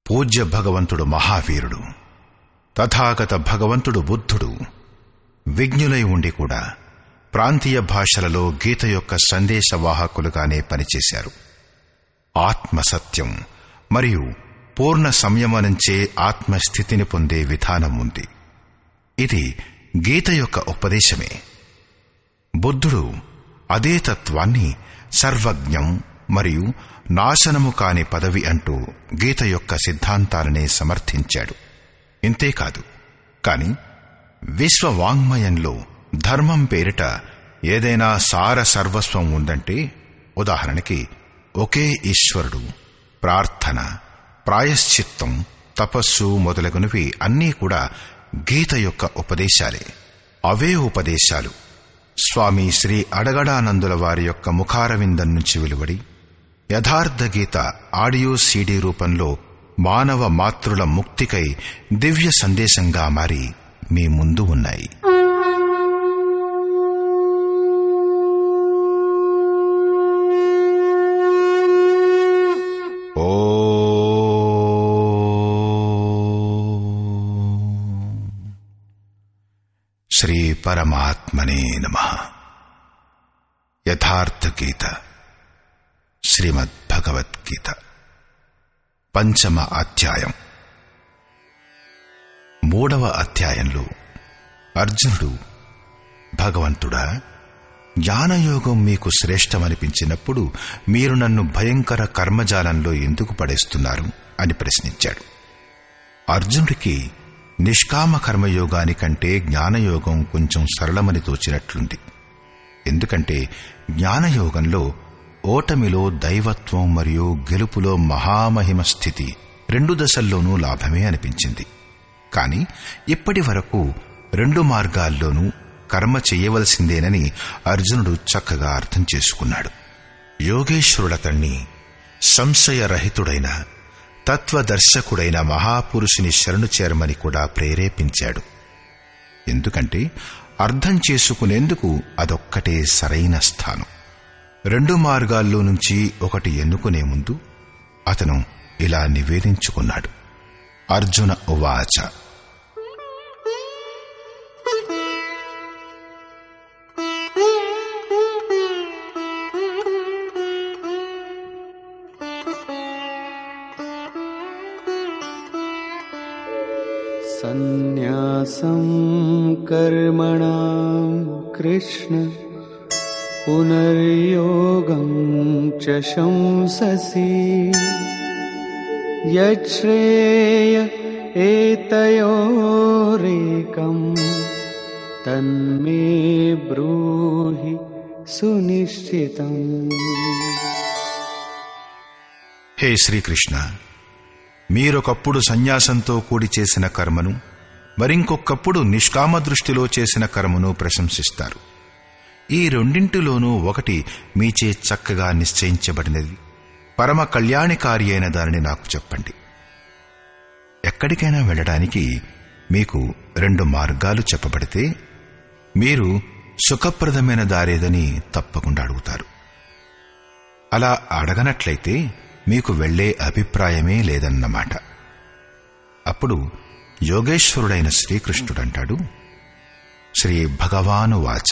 పూజ్య భగవంతుడు మహావీరుడు తథాగత భగవంతుడు బుద్ధుడు విజ్ఞులై ఉండి కూడా ప్రాంతీయ భాషలలో గీత యొక్క సందేశవాహకులుగానే పనిచేశారు ఆత్మసత్యం మరియు పూర్ణ సంయమనంచే ఆత్మస్థితిని పొందే విధానం ఉంది ఇది గీత యొక్క ఉపదేశమే బుద్ధుడు అదే తత్వాన్ని సర్వజ్ఞం మరియు నాశనము కాని పదవి అంటూ గీత యొక్క సిద్ధాంతాలనే సమర్థించాడు ఇంతేకాదు కాని విశ్వవాంగ్మయంలో ధర్మం పేరిట ఏదైనా సార సర్వస్వం ఉందంటే ఉదాహరణకి ఒకే ఈశ్వరుడు ప్రార్థన ప్రాయశ్చిత్తం తపస్సు మొదలగునవి అన్నీ కూడా గీత యొక్క ఉపదేశాలే అవే ఉపదేశాలు స్వామి శ్రీ అడగడానందుల వారి యొక్క ముఖారవిందం నుంచి వెలువడి యథార్థ గీత ఆడియో సీడీ రూపంలో మానవ మాతృల ముక్తికై దివ్య సందేశంగా మారి మీ ముందు ఉన్నాయి ఓ శ్రీ పరమాత్మనే నమ యథార్థ గీత శ్రీమద్ భగవద్గీత పంచమ అధ్యాయం మూడవ అధ్యాయంలో అర్జునుడు భగవంతుడా జ్ఞానయోగం మీకు శ్రేష్టమనిపించినప్పుడు మీరు నన్ను భయంకర కర్మజాలంలో ఎందుకు పడేస్తున్నారు అని ప్రశ్నించాడు అర్జునుడికి నిష్కామ కర్మయోగానికంటే జ్ఞానయోగం కొంచెం సరళమని తోచినట్లుంది ఎందుకంటే జ్ఞానయోగంలో ఓటమిలో దైవత్వం మరియు గెలుపులో మహామహిమ స్థితి రెండు దశల్లోనూ లాభమే అనిపించింది కాని ఇప్పటి వరకు రెండు మార్గాల్లోనూ కర్మ చెయ్యవలసిందేనని అర్జునుడు చక్కగా అర్థం చేసుకున్నాడు యోగేశ్వరుడతణ్ణి సంశయరహితుడైన తత్వదర్శకుడైన మహాపురుషుని శరణు చేరమని కూడా ప్రేరేపించాడు ఎందుకంటే అర్థం చేసుకునేందుకు అదొక్కటే సరైన స్థానం రెండు మార్గాల్లో నుంచి ఒకటి ఎన్నుకునే ముందు అతను ఇలా నివేదించుకున్నాడు అర్జున ఉవాచ सन्न्यासं कर्मणां कृष्ण पुनर्योगं च शंससि यच्छ्रेय एतयोरेकम् तन्मे ब्रूहि सुनिश्चितम् హే శ్రీకృష్ణ మీరొకప్పుడు సన్యాసంతో కూడి చేసిన కర్మను మరింకొకప్పుడు నిష్కామ దృష్టిలో చేసిన కర్మను ప్రశంసిస్తారు ఈ రెండింటిలోనూ ఒకటి మీచే చక్కగా నిశ్చయించబడినది పరమ కళ్యాణికారి అయిన దానిని నాకు చెప్పండి ఎక్కడికైనా వెళ్ళడానికి మీకు రెండు మార్గాలు చెప్పబడితే మీరు సుఖప్రదమైన దారేదని తప్పకుండా అడుగుతారు అలా అడగనట్లయితే మీకు వెళ్లే అభిప్రాయమే లేదన్నమాట అప్పుడు యోగేశ్వరుడైన శ్రీకృష్ణుడంటాడు శ్రీ భగవాను వాచ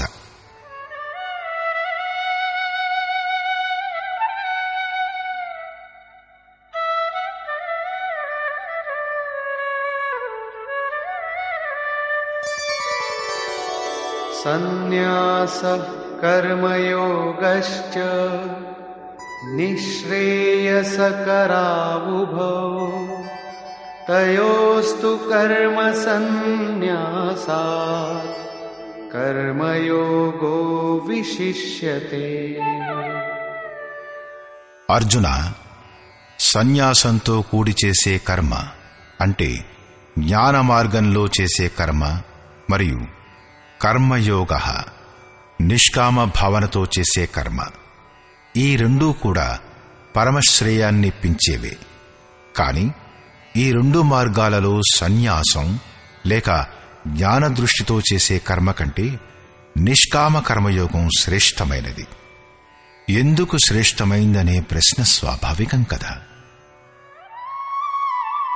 सन्न्यासः कर्मयोगश्च निःश्रेयसकरावुभौ तयोस्तु कर्मसन्न्यासात् कर्मयोगो विशिष्यते అర్జున సన్యాసంతో కూడి చేసే కర్మ అంటే జ్ఞాన మార్గంలో చేసే కర్మ మరియు కర్మయోగ నిష్కామ భావనతో చేసే కర్మ ఈ రెండూ కూడా పరమశ్రేయాన్ని పించేవే కాని ఈ రెండు మార్గాలలో సన్యాసం లేక జ్ఞాన దృష్టితో చేసే కర్మ కంటే నిష్కామ కర్మయోగం శ్రేష్టమైనది ఎందుకు శ్రేష్టమైందనే ప్రశ్న స్వాభావికం కదా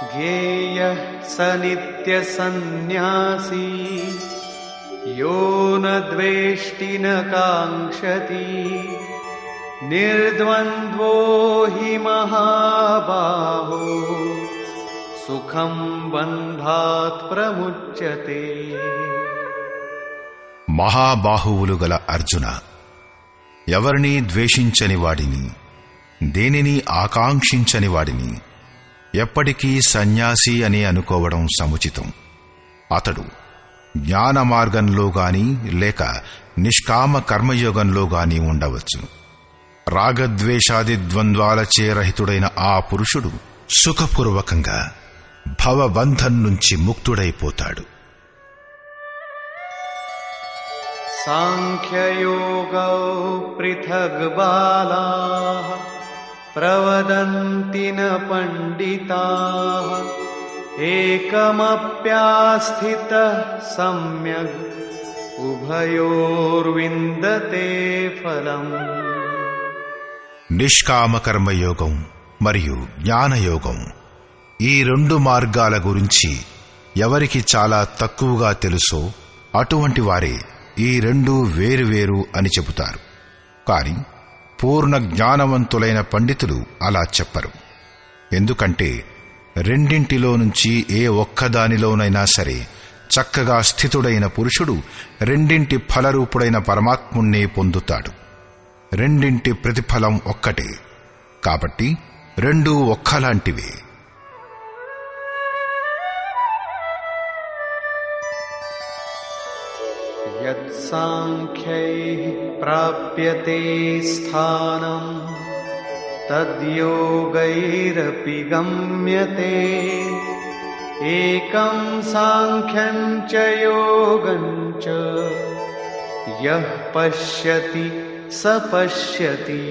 ज्ञेयः स नित्यसन्न्यासी यो न द्वेष्टि न काङ्क्षति निर्द्वन्द्वो हि महाबाहो सुखं बन्धात् प्रमुच्यते మహాబాహువులు గల అర్జున ఎవరినీ ద్వేషించని వాడిని దేనిని ఆకాంక్షించని వాడిని ఎప్పటికీ సన్యాసి అని అనుకోవడం సముచితం అతడు జ్ఞాన మార్గంలో గాని లేక నిష్కామ కర్మయోగంలో గాని ఉండవచ్చు రాగద్వేషాది ద్వంద్వాలచే రహితుడైన ఆ పురుషుడు సుఖపూర్వకంగా భవబంధం నుంచి ముక్తుడైపోతాడు साङ्ख्ययोगौ पृथग् बालाः प्रवदन्ति न पण्डिताः एकमप्यास्थितः सम्यग् उभयोर्विन्दते फलम् నిష్కామ కర్మయోగం మరియు జ్ఞానయోగం ఈ రెండు మార్గాల గురించి ఎవరికి చాలా తక్కువగా తెలుసో అటువంటి వారే ఈ రెండు వేరువేరు అని చెబుతారు కాని పూర్ణ జ్ఞానవంతులైన పండితులు అలా చెప్పరు ఎందుకంటే రెండింటిలో నుంచి ఏ ఒక్కదానిలోనైనా సరే చక్కగా స్థితుడైన పురుషుడు రెండింటి ఫలరూపుడైన పరమాత్ముణ్ణే పొందుతాడు రెండింటి ప్రతిఫలం ఒక్కటే కాబట్టి రెండూ ఒక్కలాంటివే यत्साङ्ख्यैः प्राप्यते स्थानम् तद्योगैरपि गम्यते एकं साङ्ख्यं च योगं च यः पश्यति स पश्यति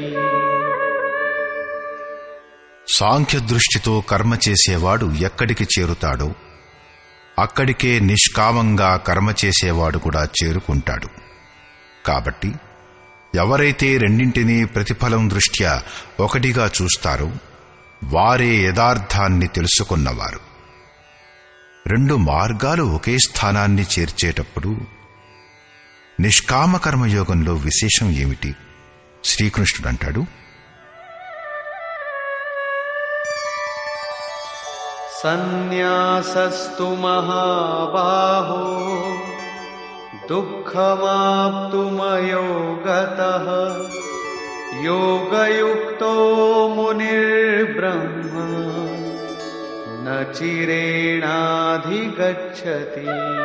సాంఖ్య దృష్టితో కర్మ చేసేవాడు ఎక్కడికి చేరుతాడో అక్కడికే నిష్కామంగా కర్మ చేసేవాడు కూడా చేరుకుంటాడు కాబట్టి ఎవరైతే రెండింటినీ ప్రతిఫలం దృష్ట్యా ఒకటిగా చూస్తారో వారే యథార్థాన్ని తెలుసుకున్నవారు రెండు మార్గాలు ఒకే స్థానాన్ని చేర్చేటప్పుడు నిష్కామ కర్మయోగంలో విశేషం ఏమిటి శ్రీకృష్ణుడు అంటాడు सन्न्यासस्तु महाबाहो दुःखमाप्तुमयो गतः योगयुक्तो मुनिर्ब्रह्म न चिरेणाधिगच्छति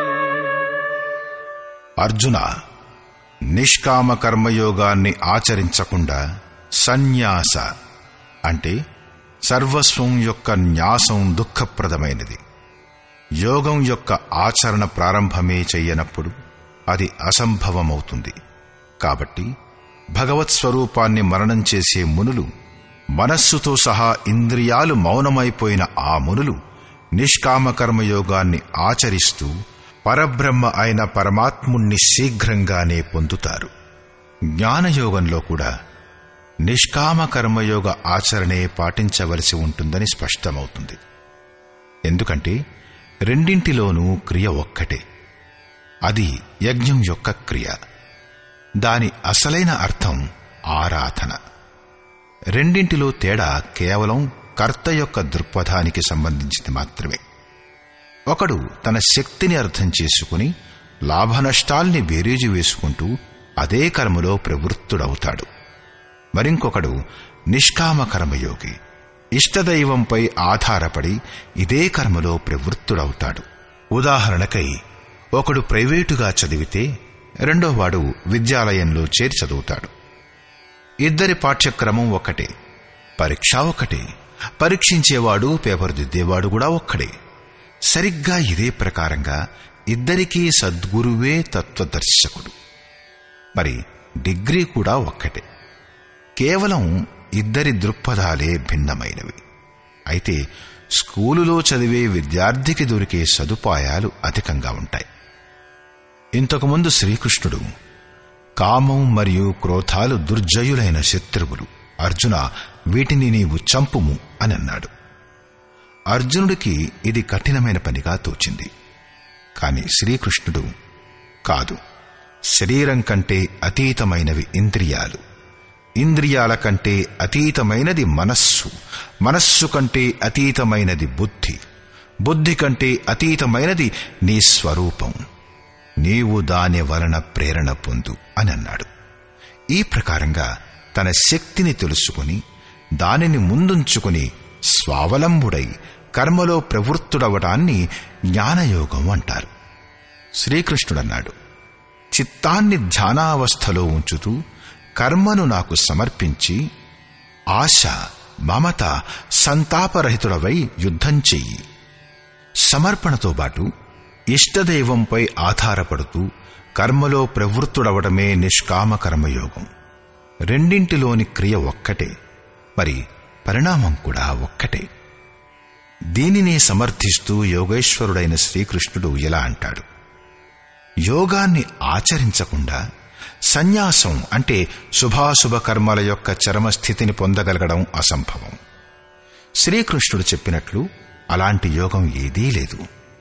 అర్జున నిష్కామ కర్మయోగాన్ని ఆచరించకుండా సన్యాస అంటే సర్వస్వం యొక్క న్యాసం దుఃఖప్రదమైనది యోగం యొక్క ఆచరణ ప్రారంభమే చెయ్యనప్పుడు అది అసంభవమవుతుంది కాబట్టి భగవత్ స్వరూపాన్ని మరణం చేసే మునులు మనస్సుతో సహా ఇంద్రియాలు మౌనమైపోయిన ఆ మునులు నిష్కామ కర్మయోగాన్ని ఆచరిస్తూ పరబ్రహ్మ అయిన పరమాత్ముణ్ణి శీఘ్రంగానే పొందుతారు జ్ఞానయోగంలో కూడా నిష్కామ కర్మయోగ ఆచరణే పాటించవలసి ఉంటుందని స్పష్టమవుతుంది ఎందుకంటే రెండింటిలోనూ క్రియ ఒక్కటే అది యజ్ఞం యొక్క క్రియ దాని అసలైన అర్థం ఆరాధన రెండింటిలో తేడా కేవలం కర్త యొక్క దృక్పథానికి సంబంధించింది మాత్రమే ఒకడు తన శక్తిని అర్థం చేసుకుని లాభనష్టాల్ని బేరీజు వేసుకుంటూ అదే కర్మలో ప్రవృత్తుడవుతాడు మరింకొకడు నిష్కామ కర్మయోగి ఇష్టదైవంపై ఆధారపడి ఇదే కర్మలో ప్రవృత్తుడవుతాడు ఉదాహరణకై ఒకడు ప్రైవేటుగా చదివితే రెండోవాడు విద్యాలయంలో చేరి చదువుతాడు ఇద్దరి పాఠ్యక్రమం ఒక్కటే పరీక్ష ఒక్కటే పరీక్షించేవాడు పేపర్ దిద్దేవాడు కూడా ఒక్కడే సరిగ్గా ఇదే ప్రకారంగా ఇద్దరికీ సద్గురువే తత్వదర్శకుడు మరి డిగ్రీ కూడా ఒక్కటే కేవలం ఇద్దరి దృక్పథాలే భిన్నమైనవి అయితే స్కూలులో చదివే విద్యార్థికి దొరికే సదుపాయాలు అధికంగా ఉంటాయి ఇంతకుముందు శ్రీకృష్ణుడు కామం మరియు క్రోధాలు దుర్జయులైన శత్రువులు అర్జున వీటిని నీవు చంపుము అని అన్నాడు అర్జునుడికి ఇది కఠినమైన పనిగా తోచింది కాని శ్రీకృష్ణుడు కాదు శరీరం కంటే అతీతమైనవి ఇంద్రియాలు ఇంద్రియాల కంటే అతీతమైనది మనస్సు మనస్సు కంటే అతీతమైనది బుద్ధి బుద్ధి కంటే అతీతమైనది నీ స్వరూపం నీవు దాని వలన ప్రేరణ పొందు అని అన్నాడు ఈ ప్రకారంగా తన శక్తిని తెలుసుకుని దానిని ముందుంచుకుని స్వావలంబుడై కర్మలో ప్రవృత్తుడవటాన్ని జ్ఞానయోగం అంటారు శ్రీకృష్ణుడన్నాడు చిత్తాన్ని ధ్యానావస్థలో ఉంచుతూ కర్మను నాకు సమర్పించి ఆశ మమత సంతాపరహితుడవై యుద్ధం చెయ్యి సమర్పణతో పాటు ఇష్టదైవంపై ఆధారపడుతూ కర్మలో ప్రవృత్తుడవడమే నిష్కామ కర్మయోగం రెండింటిలోని క్రియ ఒక్కటే మరి పరిణామం కూడా ఒక్కటే దీనినే సమర్థిస్తూ యోగేశ్వరుడైన శ్రీకృష్ణుడు ఇలా అంటాడు యోగాన్ని ఆచరించకుండా సన్యాసం అంటే శుభాశుభ కర్మల యొక్క చరమస్థితిని పొందగలగడం అసంభవం శ్రీకృష్ణుడు చెప్పినట్లు అలాంటి యోగం ఏదీ లేదు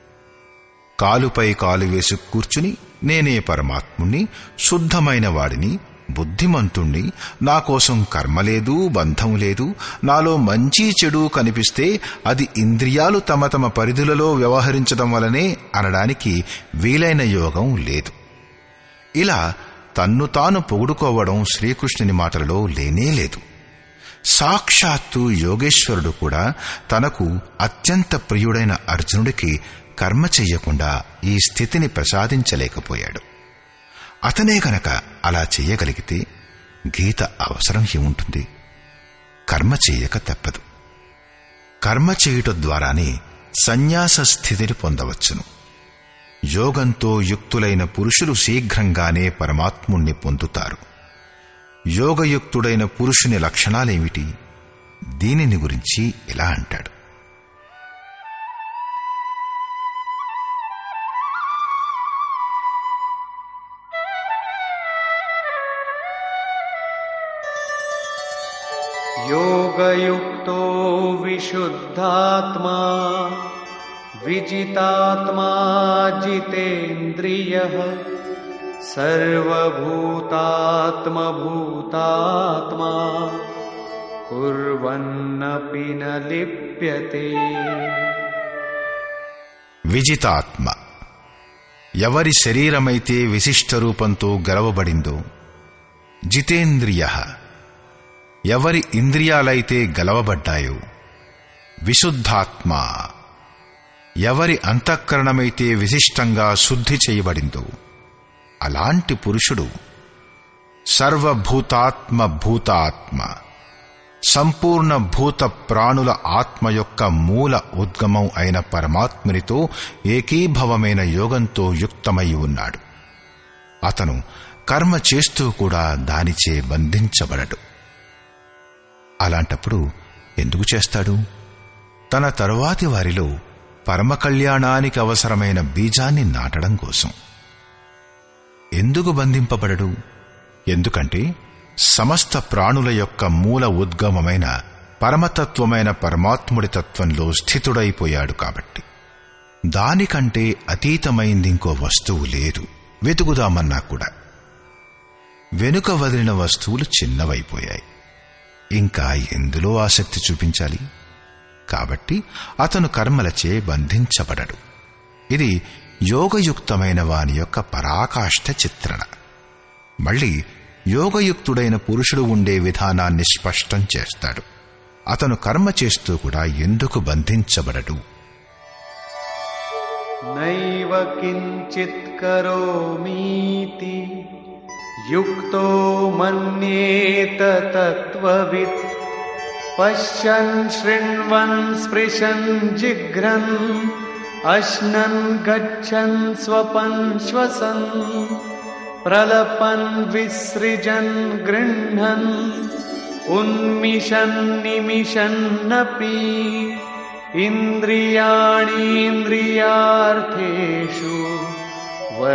కాలుపై కాలు వేసి కూర్చుని నేనే పరమాత్ముణ్ణి శుద్ధమైన వాడిని బుద్ధిమంతుణ్ణి నా కోసం కర్మ లేదు బంధం లేదు నాలో మంచి చెడు కనిపిస్తే అది ఇంద్రియాలు తమ తమ పరిధులలో వ్యవహరించడం వలనే అనడానికి వీలైన యోగం లేదు ఇలా తన్ను తాను పొగుడుకోవడం శ్రీకృష్ణుని మాటలలో లేనే లేదు సాక్షాత్తు యోగేశ్వరుడు కూడా తనకు అత్యంత ప్రియుడైన అర్జునుడికి కర్మ చెయ్యకుండా ఈ స్థితిని ప్రసాదించలేకపోయాడు అతనే గనక అలా చెయ్యగలిగితే గీత అవసరం ఏముంటుంది కర్మ చెయ్యక తప్పదు కర్మ చేయుట ద్వారానే సన్యాస స్థితిని పొందవచ్చును యోగంతో యుక్తులైన పురుషులు శీఘ్రంగానే పరమాత్ముణ్ణి పొందుతారు యోగయుక్తుడైన పురుషుని లక్షణాలేమిటి దీనిని గురించి ఇలా అంటాడు योगयुक्तो विशुद्धात्मा विजितात्मा जितेन्द्रियः सर्वभूतात्मभूतात्मा कुर्वन्नपि न लिप्यते విజితాత్మ ఎవరి శరీరమైతే విశిష్ట రూపంతో గెలవబడిందో జితేంద్రియ ఎవరి ఇంద్రియాలైతే గెలవబడ్డాయో విశుద్ధాత్మ ఎవరి అంతఃకరణమైతే విశిష్టంగా శుద్ధి చేయబడిందో అలాంటి పురుషుడు సర్వభూతాత్మ భూతాత్మ సంపూర్ణ భూత ప్రాణుల ఆత్మ యొక్క మూల ఉద్గమం అయిన పరమాత్మునితో ఏకీభవమైన యోగంతో యుక్తమై ఉన్నాడు అతను కర్మ చేస్తూ కూడా దానిచే బంధించబడడు అలాంటప్పుడు ఎందుకు చేస్తాడు తన తరువాతి వారిలో పరమ కళ్యాణానికి అవసరమైన బీజాన్ని నాటడం కోసం ఎందుకు బంధింపబడడు ఎందుకంటే సమస్త ప్రాణుల యొక్క మూల ఉద్గమమైన పరమతత్వమైన పరమాత్ముడి తత్వంలో స్థితుడైపోయాడు కాబట్టి దానికంటే అతీతమైంది ఇంకో వస్తువు లేదు వెతుకుదామన్నా కూడా వెనుక వదిలిన వస్తువులు చిన్నవైపోయాయి ఇంకా ఎందులో ఆసక్తి చూపించాలి కాబట్టి అతను కర్మలచే బంధించబడడు ఇది యోగయుక్తమైన వాని యొక్క పరాకాష్ఠ చిత్రణ మళ్ళీ యోగయుక్తుడైన పురుషుడు ఉండే విధానాన్ని స్పష్టం చేస్తాడు అతను కర్మ చేస్తూ కూడా ఎందుకు బంధించబడడు नैव किञ्चित् करोमीति युक्तो मन्येत तत्त्ववित् पश्यन् शृण्वन् स्पृशन् जिघ्रन् अश्नन् गच्छन् स्वपन् श्वसन् प्रलपन् विसृजन् गृह्णन् उन्मिषन् निमिषन्नपि इन्द्रियाणीन्द्रियार्थेषु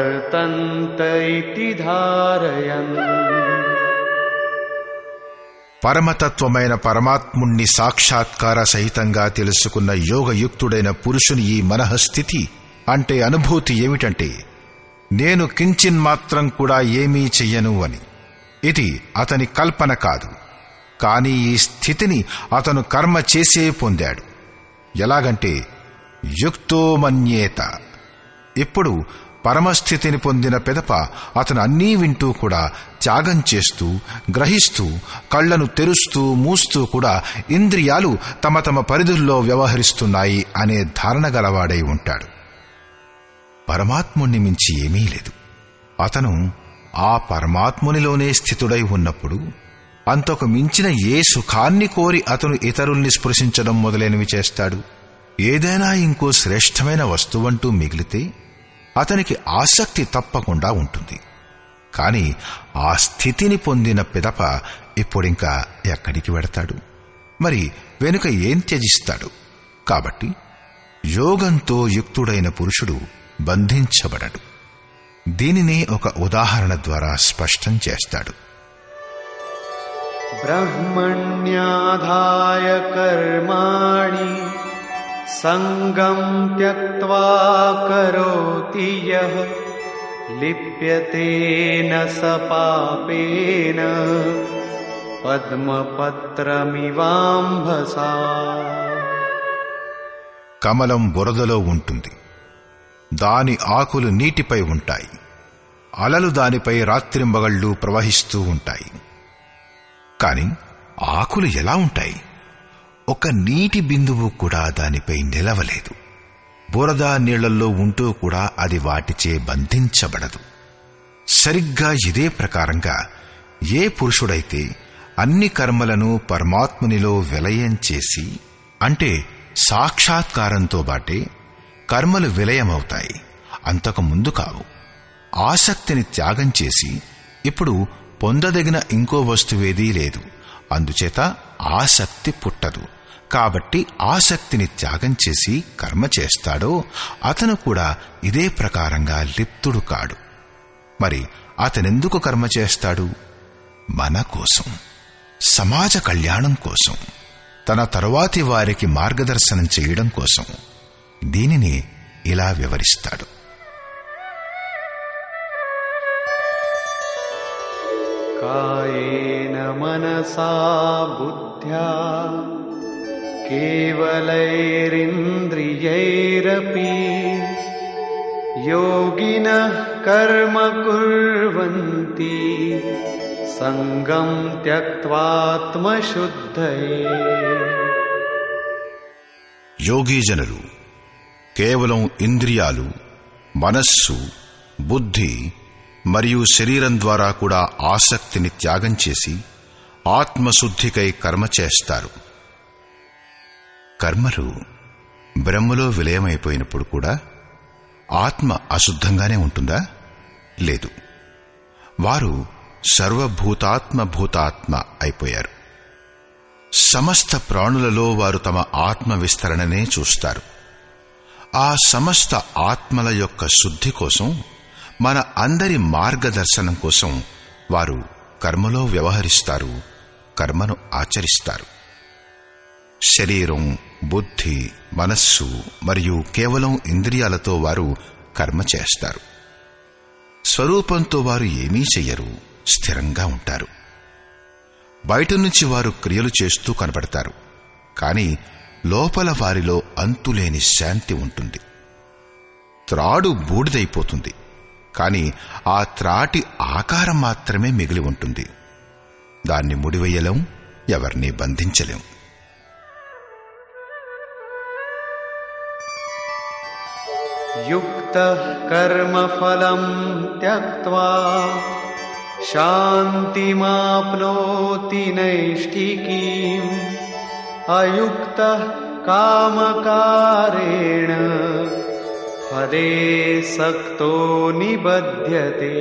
वर्तन्त इति धारयन् పరమతత్వమైన పరమాత్ముణ్ణి సాక్షాత్కార సహితంగా తెలుసుకున్న యోగయుక్తుడైన పురుషుని ఈ మనఃస్థితి అంటే అనుభూతి ఏమిటంటే నేను కించిన్ మాత్రం కూడా ఏమీ చెయ్యను అని ఇది అతని కల్పన కాదు కానీ ఈ స్థితిని అతను కర్మ చేసే పొందాడు ఎలాగంటే యుక్తో మన్యేత ఇప్పుడు పరమస్థితిని పొందిన పెదప అతను అన్నీ వింటూ కూడా త్యాగం చేస్తూ గ్రహిస్తూ కళ్లను తెరుస్తూ మూస్తూ కూడా ఇంద్రియాలు తమ తమ పరిధుల్లో వ్యవహరిస్తున్నాయి అనే ధారణ గలవాడై ఉంటాడు పరమాత్ముణ్ణి మించి ఏమీ లేదు అతను ఆ పరమాత్మునిలోనే స్థితుడై ఉన్నప్పుడు అంతకు మించిన ఏ సుఖాన్ని కోరి అతను ఇతరుల్ని స్పృశించడం మొదలైనవి చేస్తాడు ఏదైనా ఇంకో శ్రేష్టమైన వస్తువంటూ మిగిలితే అతనికి ఆసక్తి తప్పకుండా ఉంటుంది కాని ఆ స్థితిని పొందిన పిదప ఇప్పుడింకా ఎక్కడికి వెడతాడు మరి వెనుక ఏం త్యజిస్తాడు కాబట్టి యోగంతో యుక్తుడైన పురుషుడు బంధించబడడు దీనినే ఒక ఉదాహరణ ద్వారా స్పష్టం చేస్తాడు ब्रह्मण्याधाय कर्माणि सङ्गम् त्यक्त्वा करोति यः लिप्यते न स पापेन पद्मपत्रमिवाम्भसा కమలం బురదలో ఉంటుంది దాని ఆకులు నీటిపై ఉంటాయి అలలు దానిపై రాత్రింబగళ్ళు ప్రవహిస్తూ ఉంటాయి కాని ఆకులు ఎలా ఉంటాయి ఒక నీటి బిందువు కూడా దానిపై నిలవలేదు బురద నీళ్లలో ఉంటూ కూడా అది వాటిచే బంధించబడదు సరిగ్గా ఇదే ప్రకారంగా ఏ పురుషుడైతే అన్ని కర్మలను పరమాత్మునిలో విలయం చేసి అంటే సాక్షాత్కారంతో బాటే కర్మలు విలయమవుతాయి అంతకు ముందు కావు ఆసక్తిని త్యాగం చేసి ఇప్పుడు పొందదగిన ఇంకో వస్తువేదీ లేదు అందుచేత ఆసక్తి పుట్టదు కాబట్టి ఆసక్తిని త్యాగం చేసి కర్మ చేస్తాడో అతను కూడా ఇదే ప్రకారంగా లిప్తుడు కాడు మరి అతనెందుకు కర్మ చేస్తాడు మన కోసం సమాజ కళ్యాణం కోసం తన తరువాతి వారికి మార్గదర్శనం చేయడం కోసం దీనిని ఇలా వివరిస్తాడు कायेन मनसा बुद्ध्या केवलैरिन्द्रियैरपि योगिनः कर्म कुर्वन्ति सङ्गम् त्यक्त्वात्मशुद्धये యోగీజనులు కేవలం ఇంద్రియాలు మనస్సు బుద్ధి మరియు శరీరం ద్వారా కూడా ఆసక్తిని త్యాగం చేసి ఆత్మశుద్ధికై కర్మ చేస్తారు కర్మలు బ్రహ్మలో విలయమైపోయినప్పుడు కూడా ఆత్మ అశుద్ధంగానే ఉంటుందా లేదు వారు సర్వభూతాత్మ భూతాత్మ అయిపోయారు సమస్త ప్రాణులలో వారు తమ ఆత్మ విస్తరణనే చూస్తారు ఆ సమస్త ఆత్మల యొక్క శుద్ధి కోసం మన అందరి మార్గదర్శనం కోసం వారు కర్మలో వ్యవహరిస్తారు కర్మను ఆచరిస్తారు శరీరం బుద్ధి మనస్సు మరియు కేవలం ఇంద్రియాలతో వారు కర్మ చేస్తారు స్వరూపంతో వారు ఏమీ చెయ్యరు స్థిరంగా ఉంటారు బయట నుంచి వారు క్రియలు చేస్తూ కనబడతారు కాని లోపల వారిలో అంతులేని శాంతి ఉంటుంది త్రాడు బూడిదైపోతుంది కాని ఆ త్రాటి ఆకారం మాత్రమే మిగిలి ఉంటుంది దాన్ని ముడివేయలేం ఎవరిని బంధించలేం युक्तः कर्मफलम् त्यक्त्वा शान्तिमाप्नोति नैष्ठिकीम् अयुक्तः कामकारेण फले सक्तो निबध्यते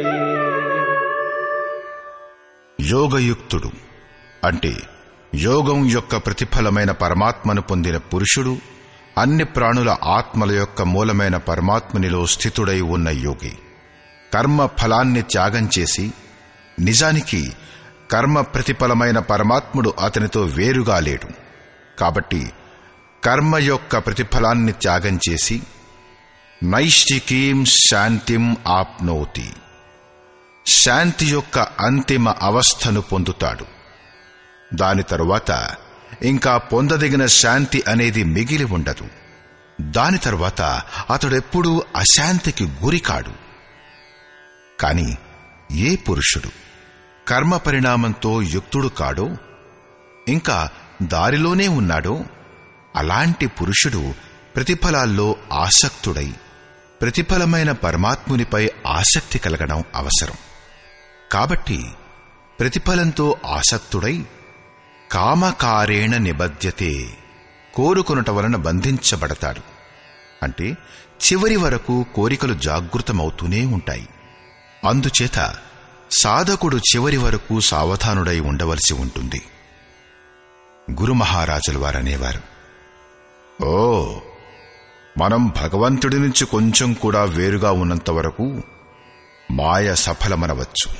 యోగయుక్తుడు అంటే యోగం యొక్క ప్రతిఫలమైన పరమాత్మను పొందిన పురుషుడు అన్ని ప్రాణుల ఆత్మల యొక్క మూలమైన పరమాత్మునిలో స్థితుడై ఉన్న యోగి కర్మ ఫలాన్ని త్యాగం చేసి నిజానికి కర్మ ప్రతిఫలమైన పరమాత్ముడు అతనితో వేరుగా లేడు కాబట్టి కర్మ యొక్క ప్రతిఫలాన్ని త్యాగం చేసి నైష్టికీం శాంతిం ఆప్నోతి శాంతి యొక్క అంతిమ అవస్థను పొందుతాడు దాని తరువాత ఇంకా పొందదగిన శాంతి అనేది మిగిలి ఉండదు దాని తరువాత అతడెప్పుడూ అశాంతికి గురికాడు కాని ఏ పురుషుడు కర్మ పరిణామంతో యుక్తుడు కాడో ఇంకా దారిలోనే ఉన్నాడో అలాంటి పురుషుడు ప్రతిఫలాల్లో ఆసక్తుడై ప్రతిఫలమైన పరమాత్మునిపై ఆసక్తి కలగడం అవసరం కాబట్టి ప్రతిఫలంతో ఆసక్తుడై కామకారేణ నిబధ్యతే కోరుకొనుట వలన బంధించబడతాడు అంటే చివరి వరకు కోరికలు జాగృతమవుతూనే ఉంటాయి అందుచేత సాధకుడు చివరి వరకు సావధానుడై ఉండవలసి ఉంటుంది గురు మహారాజుల వారనేవారు ఓ మనం భగవంతుడి నుంచి కొంచెం కూడా వేరుగా ఉన్నంత వరకు మాయ సఫలమనవచ్చు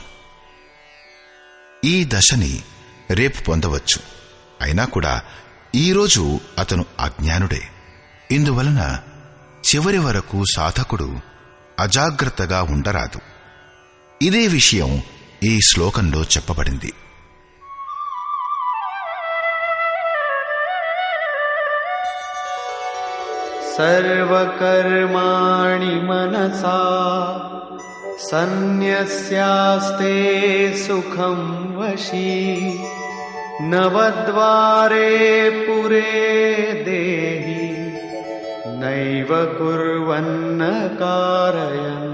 ఈ దశని రేపు పొందవచ్చు అయినా కూడా ఈరోజు అతను అజ్ఞానుడే ఇందువలన చివరి వరకు సాధకుడు అజాగ్రత్తగా ఉండరాదు ఇదే విషయం ఈ శ్లోకంలో చెప్పబడింది सर्वकर्माणि मनसा सन्न्यस्यास्ते सुखं वशी नवद्वारे पुरे देहि नैव कुर्वन्न कारयन्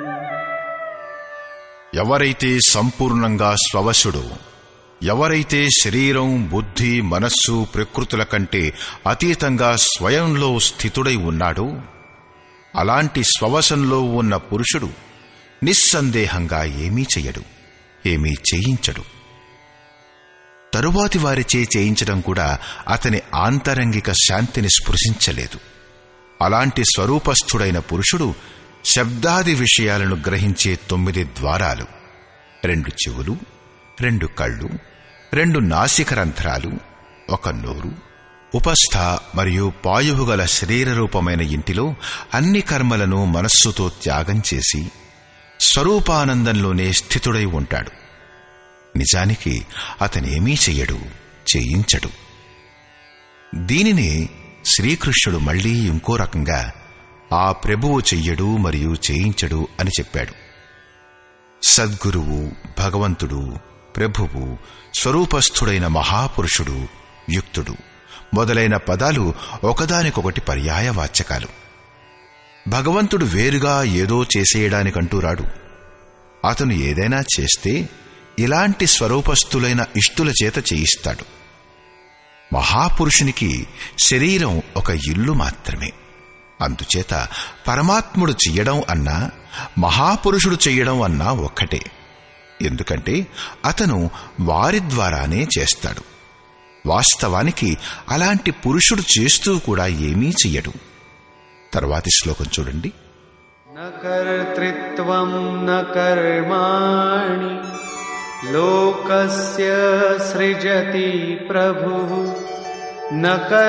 ఎవరైతే సంపూర్ణంగా స్వవశుడు ఎవరైతే శరీరం బుద్ధి మనస్సు ప్రకృతుల కంటే అతీతంగా స్వయంలో స్థితుడై ఉన్నాడో అలాంటి స్వవశంలో ఉన్న పురుషుడు నిస్సందేహంగా ఏమీ చెయ్యడు ఏమీ చేయించడు తరువాతి వారిచే చేయించడం కూడా అతని ఆంతరంగిక శాంతిని స్పృశించలేదు అలాంటి స్వరూపస్థుడైన పురుషుడు శబ్దాది విషయాలను గ్రహించే తొమ్మిది ద్వారాలు రెండు చెవులు రెండు కళ్ళు రెండు నాసికరంధ్రాలు ఒక నోరు ఉపస్థ మరియు పాయువు గల శరీర రూపమైన ఇంటిలో అన్ని కర్మలను మనస్సుతో త్యాగం చేసి స్వరూపానందంలోనే స్థితుడై ఉంటాడు నిజానికి అతనేమీ చెయ్యడు చేయించడు దీనిని శ్రీకృష్ణుడు మళ్లీ ఇంకో రకంగా ఆ ప్రభువు చెయ్యడు మరియు చేయించడు అని చెప్పాడు సద్గురువు భగవంతుడు ప్రభువు స్వరూపస్థుడైన మహాపురుషుడు యుక్తుడు మొదలైన పదాలు ఒకదానికొకటి పర్యాయవాచకాలు భగవంతుడు వేరుగా ఏదో చేసేయడానికంటూ రాడు అతను ఏదైనా చేస్తే ఇలాంటి స్వరూపస్థులైన ఇష్టుల చేత చేయిస్తాడు మహాపురుషునికి శరీరం ఒక ఇల్లు మాత్రమే అందుచేత పరమాత్ముడు చెయ్యడం అన్నా మహాపురుషుడు చెయ్యడం అన్నా ఒక్కటే ఎందుకంటే అతను వారి ద్వారానే చేస్తాడు వాస్తవానికి అలాంటి పురుషుడు చేస్తూ కూడా ఏమీ చెయ్యడు తర్వాతి శ్లోకం చూడండి न कर्तृत्वं न कर्माणि लोकस्य सृजति प्रभुः न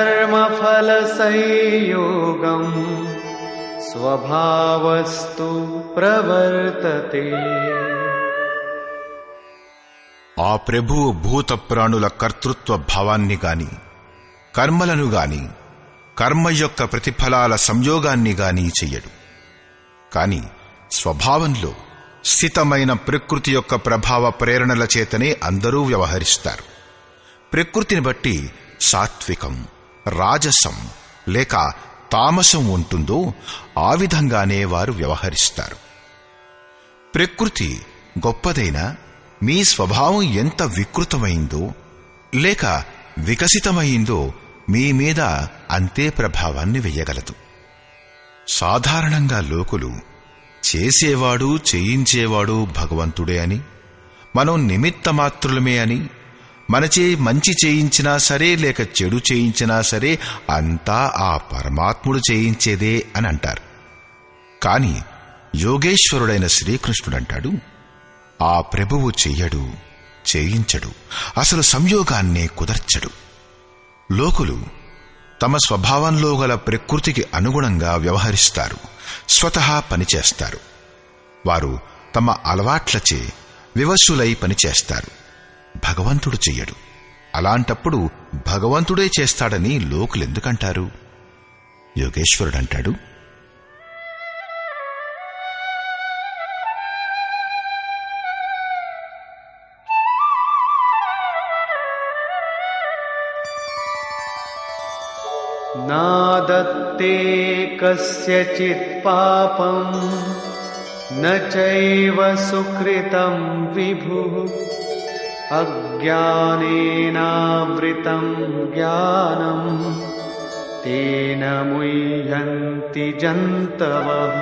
कर्मफलसंयोगम् स्वभावस्तु प्रवर्तते ఆ ప్రభువు భూత ప్రాణుల కర్తృత్వ భావాన్ని గాని కర్మలను గాని కర్మ యొక్క ప్రతిఫలాల సంయోగాన్ని గాని చెయ్యడు కాని స్వభావంలో స్థితమైన ప్రకృతి యొక్క ప్రభావ ప్రేరణల చేతనే అందరూ వ్యవహరిస్తారు ప్రకృతిని బట్టి సాత్వికం రాజసం లేక తామసం ఉంటుందో ఆ విధంగానే వారు వ్యవహరిస్తారు ప్రకృతి గొప్పదైనా మీ స్వభావం ఎంత వికృతమైందో లేక వికసితమైందో మీ మీద అంతే ప్రభావాన్ని వెయ్యగలదు సాధారణంగా లోకులు చేసేవాడు చేయించేవాడు భగవంతుడే అని మనం నిమిత్తమాత్రులమే అని మనచే మంచి చేయించినా సరే లేక చెడు చేయించినా సరే అంతా ఆ పరమాత్ముడు చేయించేదే అని అంటారు కాని యోగేశ్వరుడైన శ్రీకృష్ణుడంటాడు ఆ ప్రభువు చెయ్యడు చేయించడు అసలు సంయోగాన్నే కుదర్చడు లోకులు తమ స్వభావంలో గల ప్రకృతికి అనుగుణంగా వ్యవహరిస్తారు స్వతహా పనిచేస్తారు వారు తమ అలవాట్లచే వివస్సులై పనిచేస్తారు భగవంతుడు చెయ్యడు అలాంటప్పుడు భగవంతుడే చేస్తాడని లోకులెందుకంటారు యోగేశ్వరుడంటాడు नादत्ते कस्यचित् पापम् न चैव सुकृतं विभुः अज्ञानेनावृतं ज्ञानम् तेन मुह्यन्ति जन्तवः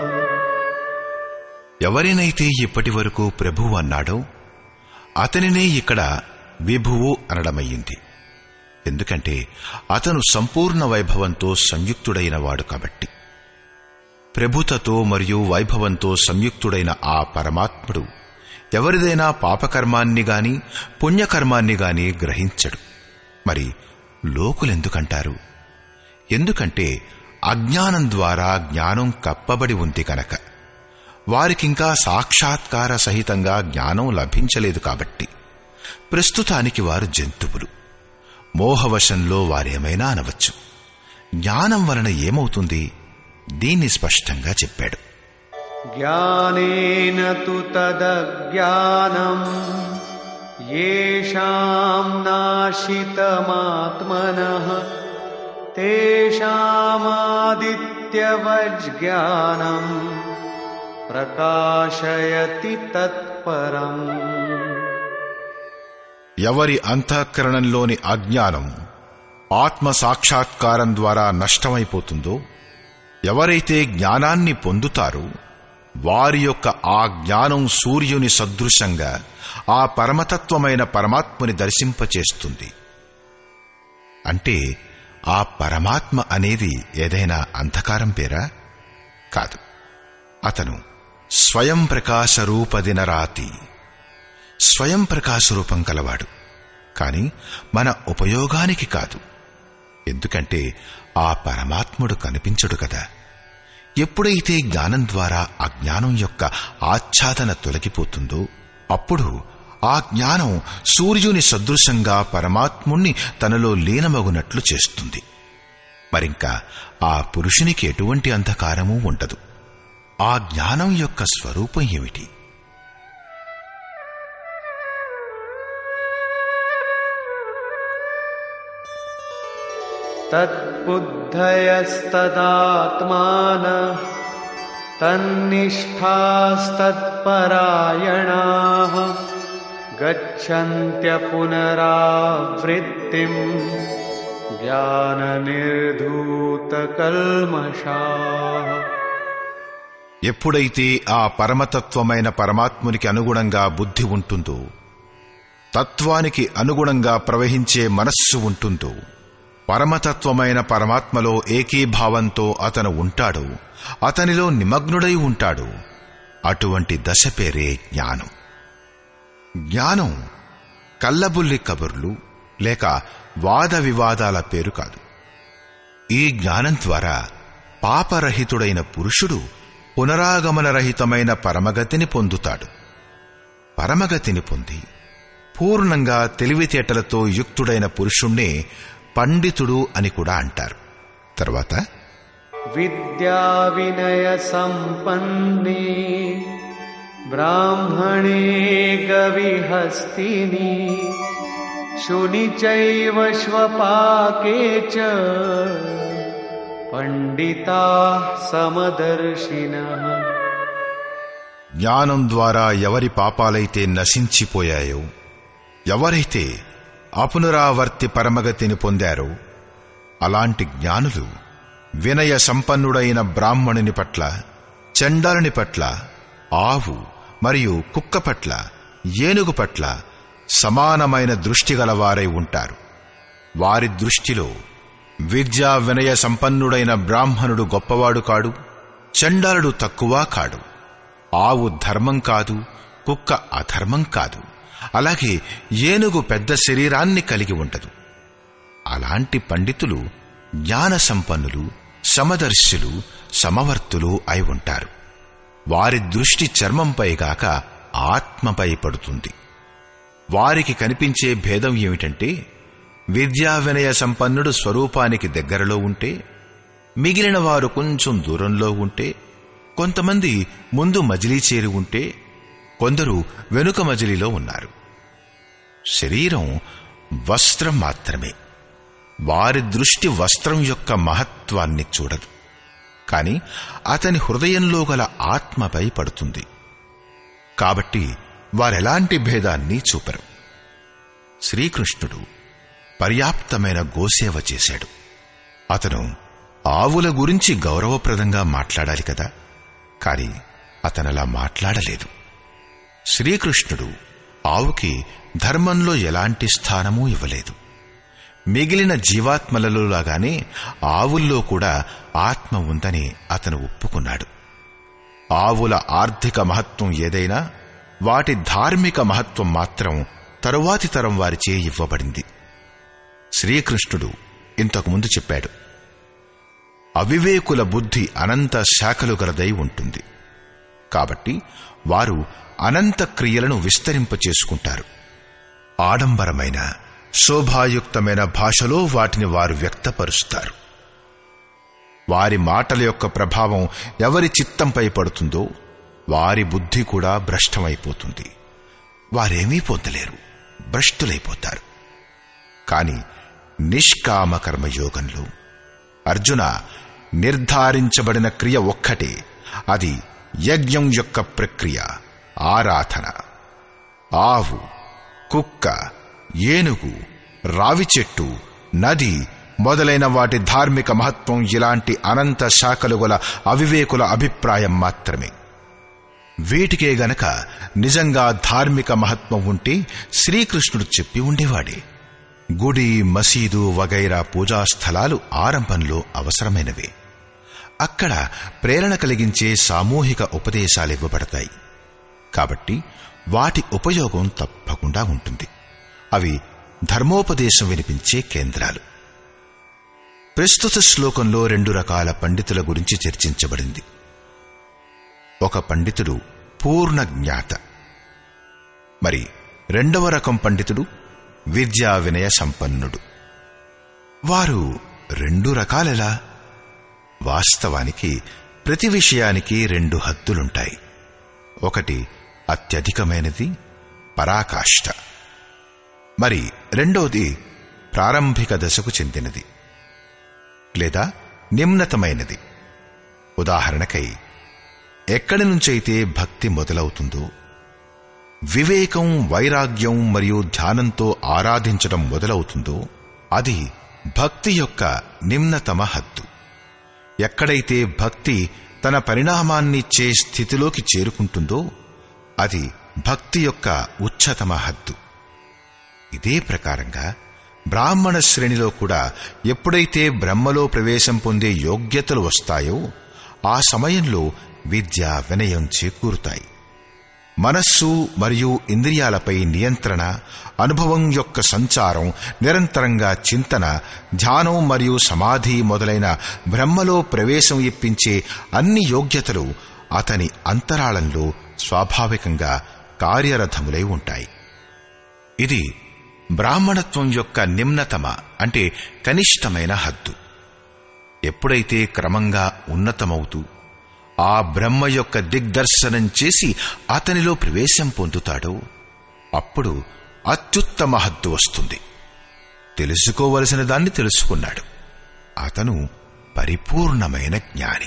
ఎవరినైతే ఇప్పటి వరకు ప్రభువు అన్నాడో అతనినే ఇక్కడ విభువు అనడమయ్యింది ఎందుకంటే అతను సంపూర్ణ వైభవంతో సంయుక్తుడైన వాడు కాబట్టి ప్రభుతతో మరియు వైభవంతో సంయుక్తుడైన ఆ పరమాత్ముడు ఎవరిదైనా పాపకర్మాన్ని గాని పుణ్యకర్మాన్ని గాని గ్రహించడు మరి లోకులెందుకంటారు ఎందుకంటే అజ్ఞానం ద్వారా జ్ఞానం కప్పబడి ఉంది కనుక వారికింకా సాక్షాత్కార సహితంగా జ్ఞానం లభించలేదు కాబట్టి ప్రస్తుతానికి వారు జంతువులు మోహవశంలో వారేమైనా అనవచ్చు జ్ఞానం వలన ఏమవుతుంది దీన్ని స్పష్టంగా చెప్పాడు ज्ञानेन तु तदज्ञानम् येषां नाशितमात्मनः तेषामादित्यवज्ञानम् प्रकाशयति तत्परम् ఎవరి అంతఃకరణంలోని అజ్ఞానం ఆత్మ సాక్షాత్కారం ద్వారా నష్టమైపోతుందో ఎవరైతే జ్ఞానాన్ని పొందుతారో వారి యొక్క ఆ జ్ఞానం సూర్యుని సదృశంగా ఆ పరమతత్వమైన పరమాత్మని దర్శింపచేస్తుంది అంటే ఆ పరమాత్మ అనేది ఏదైనా అంధకారం పేరా కాదు అతను స్వయం ప్రకాశ రూపదినరాతి స్వయం ప్రకాశ రూపం కలవాడు కాని మన ఉపయోగానికి కాదు ఎందుకంటే ఆ పరమాత్ముడు కనిపించడు కదా ఎప్పుడైతే జ్ఞానం ద్వారా అజ్ఞానం యొక్క ఆచ్ఛాదన తొలగిపోతుందో అప్పుడు ఆ జ్ఞానం సూర్యుని సదృశంగా పరమాత్ముణ్ణి తనలో లీనమగునట్లు చేస్తుంది మరింకా ఆ పురుషునికి ఎటువంటి అంధకారమూ ఉండదు ఆ జ్ఞానం యొక్క స్వరూపం ఏమిటి तद्बुद्धयस्तदात्मानः तन्निष्ठास्तत्परायणाः गच्छन्त्य पुनरावृत्तिम् ज्ञाननिर्धूतकल्मषाः ఎప్పుడైతే ఆ పరమతత్వమైన పరమాత్మునికి అనుగుణంగా బుద్ధి ఉంటుందో తత్వానికి అనుగుణంగా ప్రవహించే మనస్సు ఉంటుందో పరమతత్వమైన పరమాత్మలో ఏకీభావంతో అతను ఉంటాడు అతనిలో నిమగ్నుడై ఉంటాడు అటువంటి దశ పేరే జ్ఞానం జ్ఞానం కల్లబుల్లి కబుర్లు లేక వాద వివాదాల పేరు కాదు ఈ జ్ఞానం ద్వారా పాపరహితుడైన పురుషుడు పునరాగమనరహితమైన పరమగతిని పొందుతాడు పరమగతిని పొంది పూర్ణంగా తెలివితేటలతో యుక్తుడైన పురుషుణ్ణే పండితుడు అని కూడా అంటారు తర్వాత विद्याविनयसम्पन्ने ब्राह्मणे गविहस्तिनि शुनि चैव श्वपाके च पण्डिताः समदर्शिनः జ్ఞానం ద్వారా ఎవరి పాపాలైతే నశించిపోయాయో ఎవరైతే అపునరావర్తి పరమగతిని పొందారో అలాంటి జ్ఞానులు వినయ సంపన్నుడైన బ్రాహ్మణుని పట్ల చండాలుని పట్ల ఆవు మరియు కుక్క పట్ల ఏనుగు పట్ల సమానమైన దృష్టి గలవారై ఉంటారు వారి దృష్టిలో విద్యా వినయ సంపన్నుడైన బ్రాహ్మణుడు గొప్పవాడు కాడు చండాలుడు తక్కువ కాడు ఆవు ధర్మం కాదు కుక్క అధర్మం కాదు అలాగే ఏనుగు పెద్ద శరీరాన్ని కలిగి ఉండదు అలాంటి పండితులు జ్ఞాన సంపన్నులు సమదర్శులు సమవర్తులు అయి ఉంటారు వారి దృష్టి చర్మంపై గాక ఆత్మపై పడుతుంది వారికి కనిపించే భేదం ఏమిటంటే విద్యా వినయ సంపన్నుడు స్వరూపానికి దగ్గరలో ఉంటే మిగిలిన వారు కొంచెం దూరంలో ఉంటే కొంతమంది ముందు మజిలీ చేరి ఉంటే కొందరు వెనుక మజిలీలో ఉన్నారు శరీరం వస్త్రం మాత్రమే వారి దృష్టి వస్త్రం యొక్క మహత్వాన్ని చూడదు కాని అతని హృదయంలో గల ఆత్మపై పడుతుంది కాబట్టి వారెలాంటి భేదాన్ని చూపరు శ్రీకృష్ణుడు పర్యాప్తమైన గోసేవ చేశాడు అతను ఆవుల గురించి గౌరవప్రదంగా మాట్లాడాలి కదా కాని అతనలా మాట్లాడలేదు శ్రీకృష్ణుడు ఆవుకి ధర్మంలో ఎలాంటి స్థానమూ ఇవ్వలేదు మిగిలిన జీవాత్మలలో లాగానే ఆవుల్లో కూడా ఆత్మ ఉందని అతను ఒప్పుకున్నాడు ఆవుల ఆర్థిక మహత్వం ఏదైనా వాటి ధార్మిక మహత్వం మాత్రం తరువాతి తరం వారిచే ఇవ్వబడింది శ్రీకృష్ణుడు ఇంతకుముందు చెప్పాడు అవివేకుల బుద్ధి అనంత శాఖలు గలదై ఉంటుంది కాబట్టి వారు అనంత క్రియలను విస్తరింపచేసుకుంటారు ఆడంబరమైన శోభాయుక్తమైన భాషలో వాటిని వారు వ్యక్తపరుస్తారు వారి మాటల యొక్క ప్రభావం ఎవరి చిత్తంపై పడుతుందో వారి బుద్ధి కూడా భ్రష్టమైపోతుంది వారేమీ పొందలేరు భ్రష్టులైపోతారు కాని నిష్కామ కర్మయోగంలో అర్జున నిర్ధారించబడిన క్రియ ఒక్కటే అది యజ్ఞం యొక్క ప్రక్రియ ఆరాధన ఆవు కుక్క ఏనుగు రావి చెట్టు నది మొదలైన వాటి ధార్మిక మహత్వం ఇలాంటి అనంత శాఖలు గల అవివేకుల అభిప్రాయం మాత్రమే వీటికే గనక నిజంగా ధార్మిక మహత్వం ఉంటే శ్రీకృష్ణుడు చెప్పి ఉండేవాడే గుడి మసీదు వగైరా పూజా స్థలాలు ఆరంభంలో అవసరమైనవే అక్కడ ప్రేరణ కలిగించే సామూహిక ఉపదేశాలివ్వబడతాయి కాబట్టి వాటి ఉపయోగం తప్పకుండా ఉంటుంది అవి ధర్మోపదేశం వినిపించే కేంద్రాలు ప్రస్తుత శ్లోకంలో రెండు రకాల పండితుల గురించి చర్చించబడింది ఒక పండితుడు పూర్ణ జ్ఞాత మరి రెండవ రకం పండితుడు విద్యా వినయ సంపన్నుడు వారు రెండు రకాలెలా వాస్తవానికి ప్రతి విషయానికి రెండు హద్దులుంటాయి ఒకటి అత్యధికమైనది పరాకాష్ఠ మరి రెండోది ప్రారంభిక దశకు చెందినది లేదా నిమ్నతమైనది ఉదాహరణకై ఎక్కడి నుంచైతే భక్తి మొదలవుతుందో వివేకం వైరాగ్యం మరియు ధ్యానంతో ఆరాధించడం మొదలవుతుందో అది భక్తి యొక్క నిమ్నతమ హద్దు ఎక్కడైతే భక్తి తన పరిణామాన్నిచ్చే స్థితిలోకి చేరుకుంటుందో అది భక్తి యొక్క ఉచ్చతమ హద్దు ఇదే ప్రకారంగా బ్రాహ్మణ శ్రేణిలో కూడా ఎప్పుడైతే బ్రహ్మలో ప్రవేశం పొందే యోగ్యతలు వస్తాయో ఆ సమయంలో విద్య వినయం చేకూరుతాయి మనస్సు మరియు ఇంద్రియాలపై నియంత్రణ అనుభవం యొక్క సంచారం నిరంతరంగా చింతన ధ్యానం మరియు సమాధి మొదలైన బ్రహ్మలో ప్రవేశం ఇప్పించే అన్ని యోగ్యతలు అతని అంతరాళంలో స్వాభావికంగా కార్యరథములై ఉంటాయి ఇది బ్రాహ్మణత్వం యొక్క నిమ్నతమ అంటే కనిష్టమైన హద్దు ఎప్పుడైతే క్రమంగా ఉన్నతమవుతూ ఆ బ్రహ్మ యొక్క దిగ్దర్శనం చేసి అతనిలో ప్రవేశం పొందుతాడో అప్పుడు అత్యుత్తమ హద్దు వస్తుంది తెలుసుకోవలసిన దాన్ని తెలుసుకున్నాడు అతను పరిపూర్ణమైన జ్ఞాని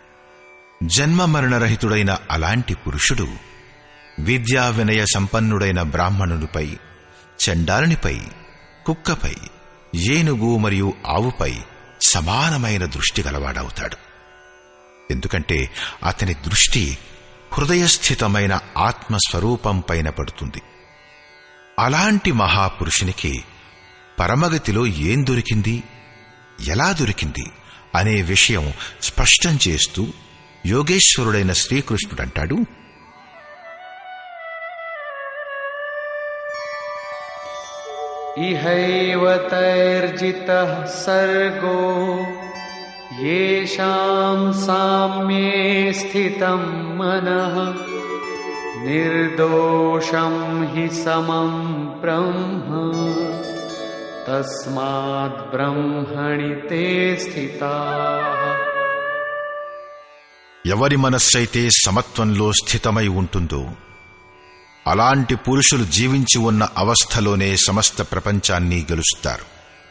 జన్మ మరణరహితుడైన అలాంటి పురుషుడు విద్యా వినయ సంపన్నుడైన బ్రాహ్మణునిపై చండాలునిపై కుక్కపై ఏనుగు మరియు ఆవుపై సమానమైన దృష్టి గలవాడవుతాడు ఎందుకంటే అతని దృష్టి హృదయస్థితమైన ఆత్మస్వరూపం పైన పడుతుంది అలాంటి మహాపురుషునికి పరమగతిలో ఏం దొరికింది ఎలా దొరికింది అనే విషయం స్పష్టం చేస్తూ యోగేశ్వరుడైన శ్రీకృష్ణుడంటాడు इहैव तैर्जितः सर्गो येषां साम्ये स्थितं मनः निर्दोषं हि समं ब्रह्म तस्मात् ब्रह्मणि ते स्थिताः ఎవరి మనస్సైతే సమత్వంలో స్థితమై ఉంటుందో అలాంటి పురుషులు జీవించి ఉన్న అవస్థలోనే సమస్త ప్రపంచాన్ని గెలుస్తారు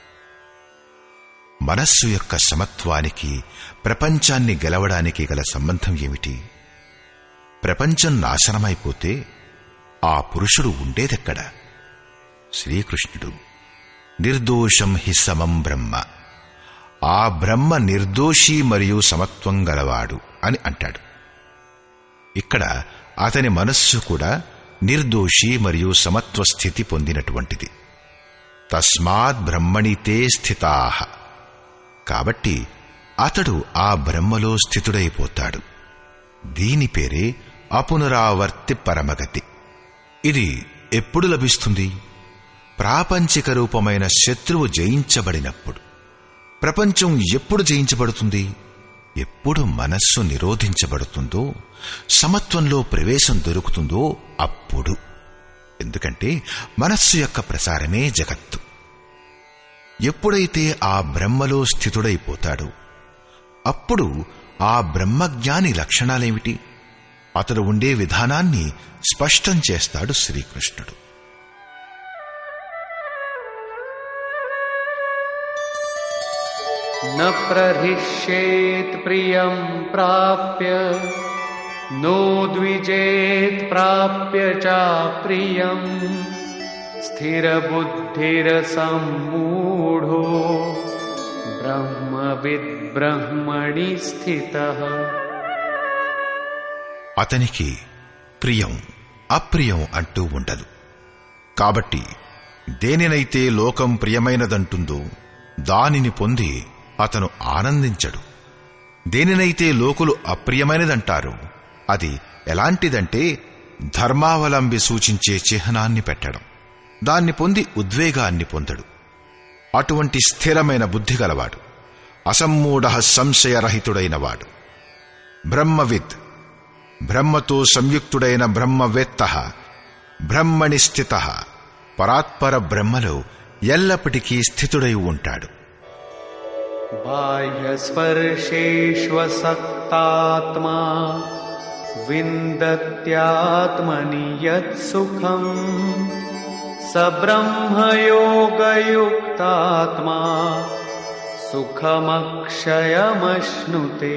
మనస్సు యొక్క సమత్వానికి ప్రపంచాన్ని గెలవడానికి గల సంబంధం ఏమిటి ప్రపంచం నాశనమైపోతే ఆ పురుషుడు ఉండేదెక్కడ శ్రీకృష్ణుడు నిర్దోషం హి సమం బ్రహ్మ ఆ బ్రహ్మ నిర్దోషి మరియు సమత్వం గలవాడు అని అంటాడు ఇక్కడ అతని మనస్సు కూడా నిర్దోషి మరియు సమత్వ స్థితి పొందినటువంటిది తస్మాత్ బ్రహ్మణితే స్థితాహ కాబట్టి అతడు ఆ బ్రహ్మలో స్థితుడైపోతాడు దీని పేరే అపునరావర్తి పరమగతి ఇది ఎప్పుడు లభిస్తుంది ప్రాపంచిక రూపమైన శత్రువు జయించబడినప్పుడు ప్రపంచం ఎప్పుడు జయించబడుతుంది ఎప్పుడు మనస్సు నిరోధించబడుతుందో సమత్వంలో ప్రవేశం దొరుకుతుందో అప్పుడు ఎందుకంటే మనస్సు యొక్క ప్రసారమే జగత్తు ఎప్పుడైతే ఆ బ్రహ్మలో స్థితుడైపోతాడో అప్పుడు ఆ బ్రహ్మజ్ఞాని లక్షణాలేమిటి అతడు ఉండే విధానాన్ని స్పష్టం చేస్తాడు శ్రీకృష్ణుడు न प्रहिष्येत् प्रियं प्राप्य नो द्विजेत् प्राप्य चाप्रियम् स्थिरबुद्धिरसम्मूढो ब्रह्मविद्ब्रह्मणि स्थितः అతనికి ప్రియం అప్రియం అంటూ ఉండదు కాబట్టి దేనినైతే లోకం ప్రియమైనదంటుందో దానిని పొంది అతను ఆనందించడు దేనినైతే లోకులు అప్రియమైనదంటారో అది ఎలాంటిదంటే ధర్మావలంబి సూచించే చిహ్నాన్ని పెట్టడం దాన్ని పొంది ఉద్వేగాన్ని పొందడు అటువంటి స్థిరమైన బుద్ధి గలవాడు అసమ్మూఢ సంశయరహితుడైనవాడు బ్రహ్మవిద్ బ్రహ్మతో సంయుక్తుడైన బ్రహ్మవేత్త బ్రహ్మణి స్థిత పరాత్పర బ్రహ్మలో ఎల్లప్పటికీ స్థితుడై ఉంటాడు बाह्यस्पर्शेष्वसक्तात्मा विन्दत्यात्मनि यत्सुखम् स ब्रह्मयोगयुक्तात्मा सुखमक्षयमश्नुते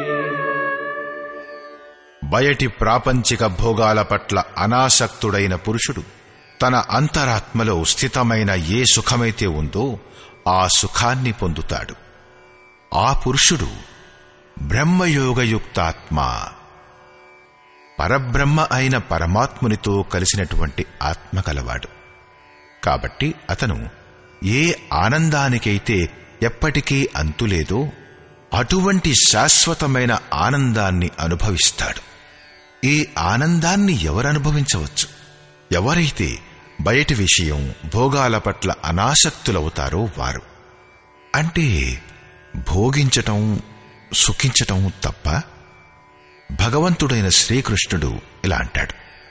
బయటి ప్రాపంచిక భోగాల పట్ల అనాసక్తుడైన పురుషుడు తన అంతరాత్మలో స్థితమైన ఏ సుఖమైతే ఉందో ఆ సుఖాన్ని పొందుతాడు ఆ పురుషుడు బ్రహ్మయోగయుక్తాత్మ పరబ్రహ్మ అయిన పరమాత్మునితో కలిసినటువంటి ఆత్మ కలవాడు కాబట్టి అతను ఏ ఆనందానికైతే ఎప్పటికీ అంతులేదో అటువంటి శాశ్వతమైన ఆనందాన్ని అనుభవిస్తాడు ఈ ఆనందాన్ని ఎవరు అనుభవించవచ్చు ఎవరైతే బయటి విషయం భోగాల పట్ల అనాసక్తులవుతారో వారు అంటే భోగించటం సుఖించటం తప్ప భగవంతుడైన శ్రీకృష్ణుడు ఇలా అంటాడు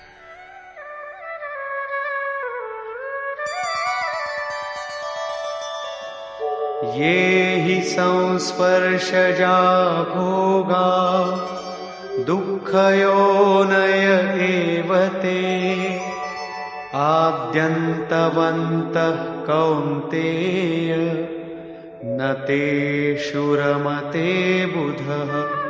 ये हि संस्पर्शजा भोगा दुःखयोनय एव ते आद्यन्तवन्तः कौन्तेय न तेषु रमते बुधः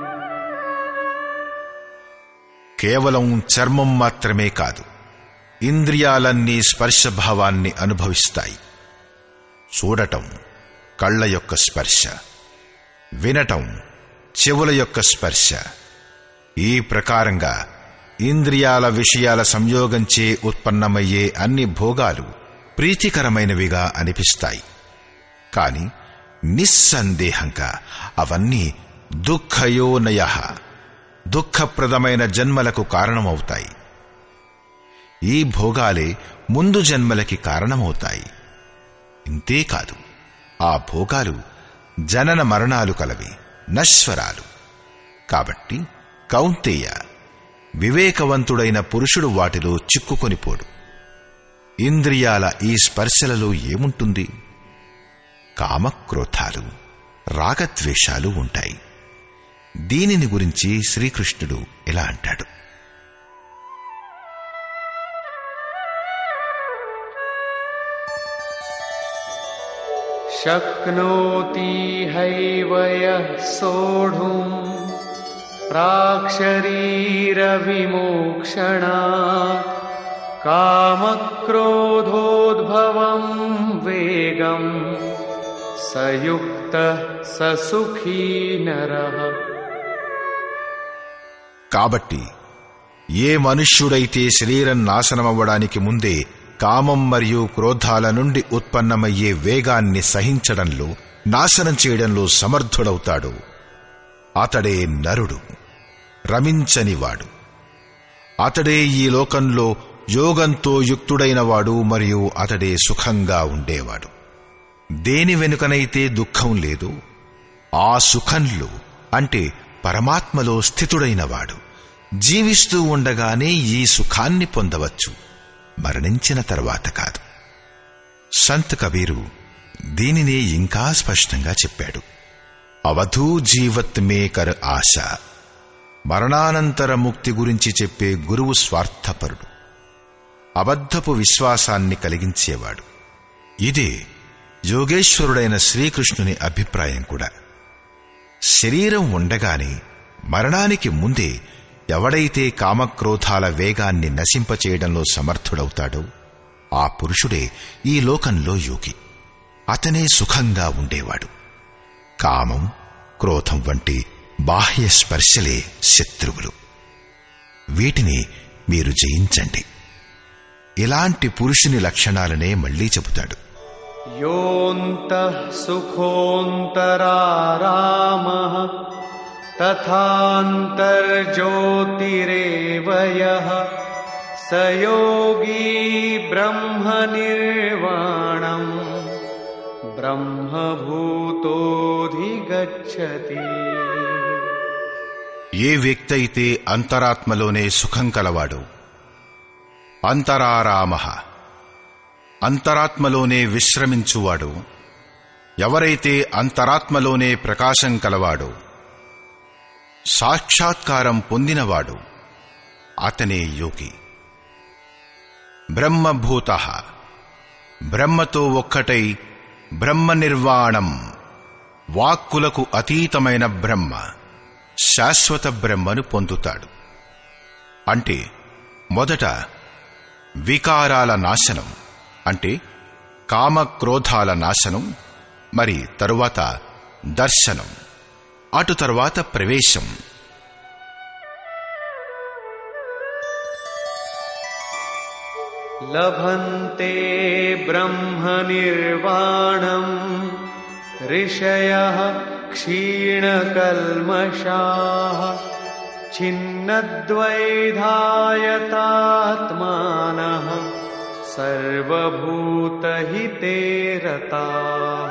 కేవలం చర్మం మాత్రమే కాదు ఇంద్రియాలన్నీ స్పర్శభావాన్ని అనుభవిస్తాయి చూడటం కళ్ళ యొక్క స్పర్శ వినటం చెవుల యొక్క స్పర్శ ఈ ప్రకారంగా ఇంద్రియాల విషయాల సంయోగంచే ఉత్పన్నమయ్యే అన్ని భోగాలు ప్రీతికరమైనవిగా అనిపిస్తాయి కాని నిస్సందేహంగా అవన్నీ దుఃఖయోనయ దుఃఖప్రదమైన జన్మలకు కారణమవుతాయి ఈ భోగాలే ముందు జన్మలకి కారణమవుతాయి ఇంతేకాదు ఆ భోగాలు జనన మరణాలు కలవి నశ్వరాలు కాబట్టి కౌంతేయ వివేకవంతుడైన పురుషుడు వాటిలో చిక్కుకొనిపోడు ఇంద్రియాల ఈ స్పర్శలలో ఏముంటుంది కామక్రోధాలు రాగద్వేషాలు ఉంటాయి దీనిని గురించి శ్రీకృష్ణుడు ఇలా అంటాడు शक्नोति हैव यः सोढुम् प्राक्शरीरविमोक्षणात् कामक्रोधोद्भवम् वेगम् स युक्तः स सुखी नरः కాబట్టి ఏ మనుష్యుడైతే శరీరం నాశనమవ్వడానికి ముందే కామం మరియు క్రోధాల నుండి ఉత్పన్నమయ్యే వేగాన్ని సహించడంలో నాశనం చేయడంలో సమర్థుడవుతాడు అతడే నరుడు రమించనివాడు అతడే ఈ లోకంలో యోగంతో యుక్తుడైనవాడు మరియు అతడే సుఖంగా ఉండేవాడు దేని వెనుకనైతే దుఃఖం లేదు ఆ సుఖంలో అంటే పరమాత్మలో స్థితుడైనవాడు జీవిస్తూ ఉండగానే ఈ సుఖాన్ని పొందవచ్చు మరణించిన తర్వాత కాదు సంత్ కబీరు దీనినే ఇంకా స్పష్టంగా చెప్పాడు అవధూ జీవత్ మే కర్ ఆశ మరణానంతర ముక్తి గురించి చెప్పే గురువు స్వార్థపరుడు అబద్ధపు విశ్వాసాన్ని కలిగించేవాడు ఇదే యోగేశ్వరుడైన శ్రీకృష్ణుని అభిప్రాయం కూడా శరీరం ఉండగానే మరణానికి ముందే ఎవడైతే కామక్రోధాల వేగాన్ని నశింపచేయడంలో సమర్థుడవుతాడో ఆ పురుషుడే ఈ లోకంలో యోగి అతనే సుఖంగా ఉండేవాడు కామం క్రోధం వంటి బాహ్య స్పర్శలే శత్రువులు వీటిని మీరు జయించండి ఇలాంటి పురుషుని లక్షణాలనే మళ్లీ చెబుతాడు योऽन्तः सुखोऽन्तरारामः तथान्तर्ज्योतिरेव यः स योगी ब्रह्मनिर्वाणम् ब्रह्मभूतोऽधिगच्छति ఏ వ్యక్తి అయితే అంతరాత్మలోనే సుఖం కలవాడు అంతరారామ అంతరాత్మలోనే విశ్రమించువాడు ఎవరైతే అంతరాత్మలోనే ప్రకాశం కలవాడు సాక్షాత్కారం పొందినవాడు అతనే యోగి బ్రహ్మభూత బ్రహ్మతో ఒక్కటై బ్రహ్మ నిర్వాణం వాక్కులకు అతీతమైన బ్రహ్మ శాశ్వత బ్రహ్మను పొందుతాడు అంటే మొదట వికారాల నాశనం అంటే కామక్రోధాల నాశనం మరి తరువాత దర్శనం అటు తరువాత ప్రవేశం लभन्ते ब्रह्मनिर्वाणम् ऋषयः क्षीणकल्मषाः छिन्नद्वैधायतात्मानः सर्वभूतहिते रताः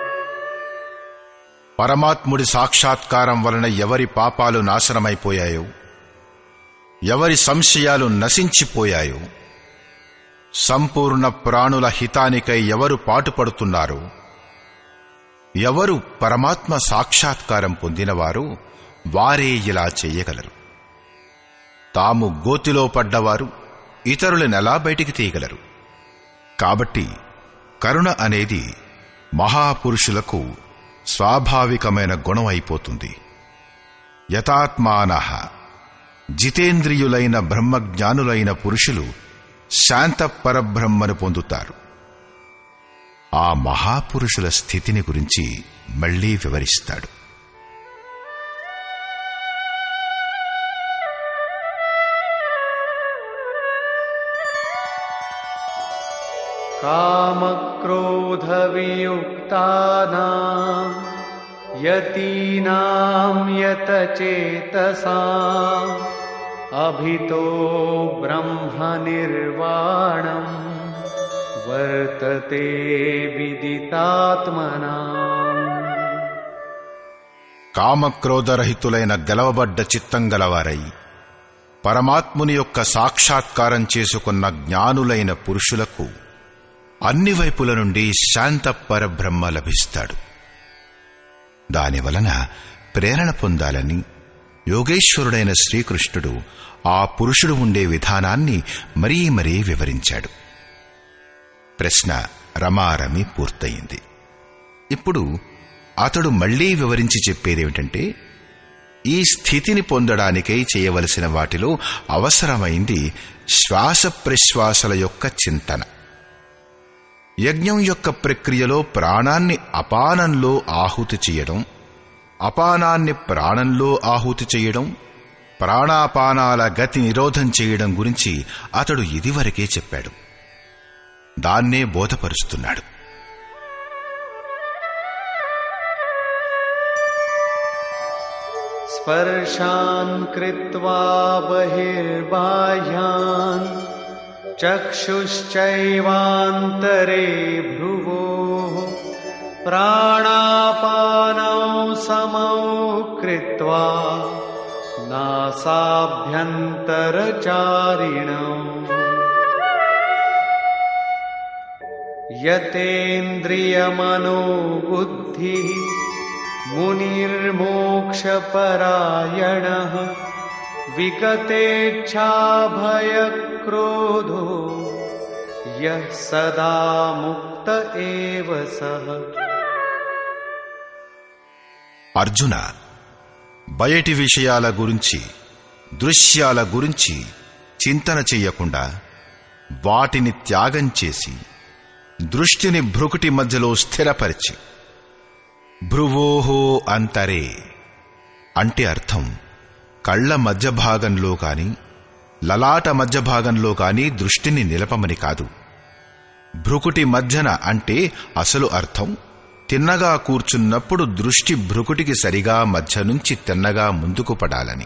పరమాత్ముడి సాక్షాత్కారం వలన ఎవరి పాపాలు నాశనమైపోయాయో ఎవరి సంశయాలు నశించిపోయాయో సంపూర్ణ ప్రాణుల హితానికై ఎవరు పాటుపడుతున్నారో ఎవరు పరమాత్మ సాక్షాత్కారం పొందినవారో వారే ఇలా చెయ్యగలరు తాము గోతిలో పడ్డవారు ఇతరులనెలా బయటికి తీయగలరు కాబట్టి కరుణ అనేది మహాపురుషులకు స్వాభావికమైన గుణం అయిపోతుంది యథాత్మాన జితేంద్రియులైన బ్రహ్మజ్ఞానులైన పురుషులు శాంత పరబ్రహ్మను పొందుతారు ఆ మహాపురుషుల స్థితిని గురించి మళ్లీ వివరిస్తాడు कामक्रोधवियुक्तानाम् यतीनाम् यतचेतसाम् अभितो ब्रह्मनिर्वाणम् वर्तते विदितात्मनाम् కామక్రోధరహితులైన గెలవబడ్డ చిత్తం గలవారై పరమాత్ముని యొక్క సాక్షాత్కారం చేసుకున్న జ్ఞానులైన పురుషులకు అన్ని వైపుల నుండి శాంత పరబ్రహ్మ లభిస్తాడు దానివలన ప్రేరణ పొందాలని యోగేశ్వరుడైన శ్రీకృష్ణుడు ఆ పురుషుడు ఉండే విధానాన్ని మరీ మరీ వివరించాడు ప్రశ్న రమారమి పూర్తయింది ఇప్పుడు అతడు మళ్లీ వివరించి చెప్పేదేమిటంటే ఈ స్థితిని పొందడానికై చేయవలసిన వాటిలో అవసరమైంది శ్వాస ప్రశ్వాసల యొక్క చింతన యజ్ఞం యొక్క ప్రక్రియలో ప్రాణాన్ని అపానంలో ఆహుతి చేయడం అపానాన్ని ప్రాణంలో ఆహుతి చేయడం ప్రాణాపానాల గతి నిరోధం చేయడం గురించి అతడు ఇదివరకే చెప్పాడు దాన్నే బోధపరుస్తున్నాడు स्पर्शान् कृत्वा बहिर्बाह्यान् चक्षुश्चैवान्तरे भ्रुवोः प्राणापानौ समौ कृत्वा नासाभ्यन्तरचारिणौ यतेन्द्रियमनोबुद्धिः मुनिर्मोक्षपरायणः विगतेच्छाभयक्रोधो यः सदा मुक्त एव सः అర్జున బయటి విషయాల గురించి దృశ్యాల గురించి చింతన చెయ్యకుండా వాటిని త్యాగం చేసి దృష్టిని భ్రుకుటి మధ్యలో స్థిరపరిచి భ్రువోహో అంతరే అంటే అర్థం కళ్ళ మధ్య భాగంలో కాని లలాట మధ్య భాగంలో కాని దృష్టిని నిలపమని కాదు భ్రుకుటి మధ్యన అంటే అసలు అర్థం తిన్నగా కూర్చున్నప్పుడు దృష్టి భ్రుకుటికి సరిగా మధ్య నుంచి తిన్నగా ముందుకు పడాలని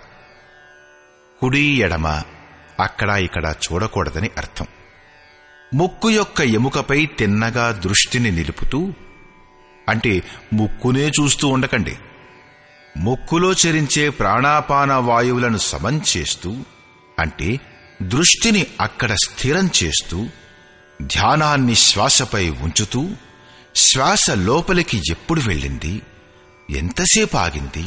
కుడి ఎడమ అక్కడ ఇక్కడ చూడకూడదని అర్థం ముక్కు యొక్క ఎముకపై తిన్నగా దృష్టిని నిలుపుతూ అంటే ముక్కునే చూస్తూ ఉండకండి ముక్కులో చరించే ప్రాణాపాన వాయువులను సమం చేస్తూ అంటే దృష్టిని అక్కడ స్థిరం చేస్తూ ధ్యానాన్ని శ్వాసపై ఉంచుతూ శ్వాస లోపలికి ఎప్పుడు వెళ్ళింది ఎంతసేపు ఆగింది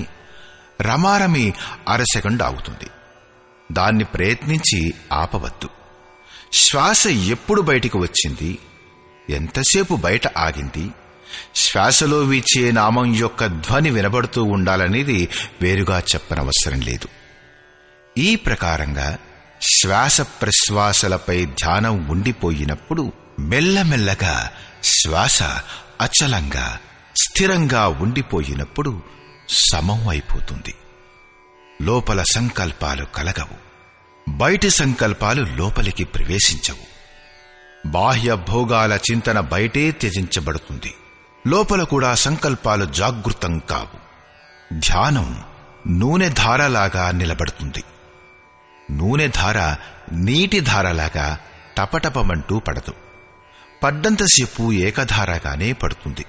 రమారమి అరసెకండ్ ఆగుతుంది దాన్ని ప్రయత్నించి ఆపవద్దు శ్వాస ఎప్పుడు బయటికి వచ్చింది ఎంతసేపు బయట ఆగింది శ్వాసలో వీచే నామం యొక్క ధ్వని వినబడుతూ ఉండాలనేది వేరుగా చెప్పనవసరం లేదు ఈ ప్రకారంగా శ్వాస ప్రశ్వాసలపై ధ్యానం ఉండిపోయినప్పుడు మెల్లమెల్లగా శ్వాస అచలంగా స్థిరంగా ఉండిపోయినప్పుడు సమం అయిపోతుంది లోపల సంకల్పాలు కలగవు బయటి సంకల్పాలు లోపలికి ప్రవేశించవు బాహ్య భోగాల చింతన బయటే త్యజించబడుతుంది లోపల కూడా సంకల్పాలు జాగృతం కావు ధ్యానం నూనె ధారలాగా నిలబడుతుంది నూనె ధార నీటి ధారలాగా టపటపమంటూ పడదు పడ్డంతసేపు ఏకధారగానే పడుతుంది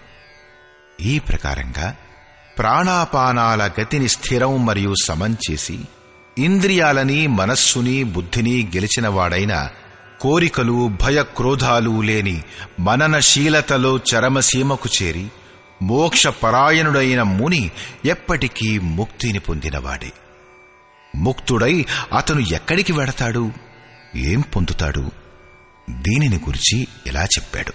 ఈ ప్రకారంగా ప్రాణాపానాల గతిని స్థిరం మరియు సమం చేసి ఇంద్రియాలని మనస్సుని బుద్ధిని గెలిచినవాడైన కోరికలు భయక్రోధాలు లేని మననశీలతలో చరమసీమకు చేరి మోక్షపరాయణుడైన ముని ఎప్పటికీ ముక్తిని పొందినవాడే ముక్తుడై అతను ఎక్కడికి వెడతాడు ఏం పొందుతాడు దీనిని గురించి ఇలా చెప్పాడు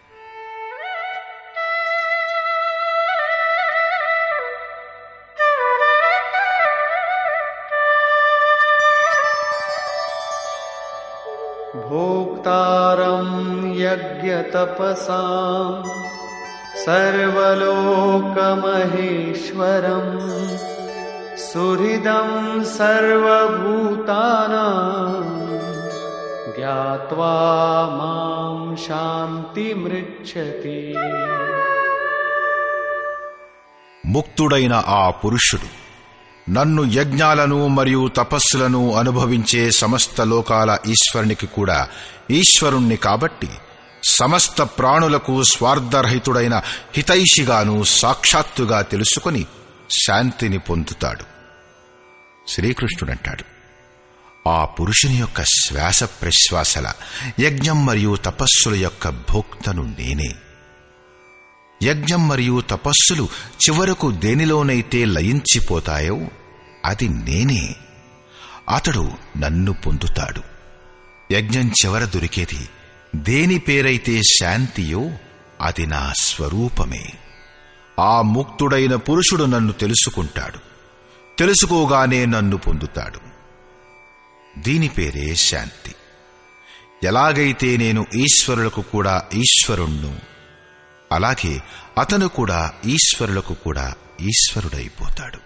भोक्तारं यज्ञतपसाम् सर्वलोकमहेश्वरम् सुहृदं सर्वभूतानाम् ज्ञात्वा मां शान्तिमृच्छति ముక్తుడైన ఆ పురుషుడు నన్ను యజ్ఞాలను మరియు తపస్సులను అనుభవించే సమస్త లోకాల ఈశ్వరునికి కూడా ఈశ్వరుణ్ణి కాబట్టి సమస్త ప్రాణులకు స్వార్థరహితుడైన హితైషిగాను సాక్షాత్తుగా తెలుసుకొని శాంతిని పొందుతాడు శ్రీకృష్ణుడంటాడు ఆ పురుషుని యొక్క శ్వాస ప్రశ్వాసల యజ్ఞం మరియు తపస్సుల యొక్క భోక్తను నేనే యజ్ఞం మరియు తపస్సులు చివరకు దేనిలోనైతే లయించిపోతాయో అది నేనే అతడు నన్ను పొందుతాడు యజ్ఞం చివర దొరికేది దేని పేరైతే శాంతియో అది నా స్వరూపమే ఆ ముక్తుడైన పురుషుడు నన్ను తెలుసుకుంటాడు తెలుసుకోగానే నన్ను పొందుతాడు దీని పేరే శాంతి ఎలాగైతే నేను ఈశ్వరులకు కూడా ఈశ్వరుణ్ణు అలాగే అతను కూడా ఈశ్వరులకు కూడా ఈశ్వరుడైపోతాడు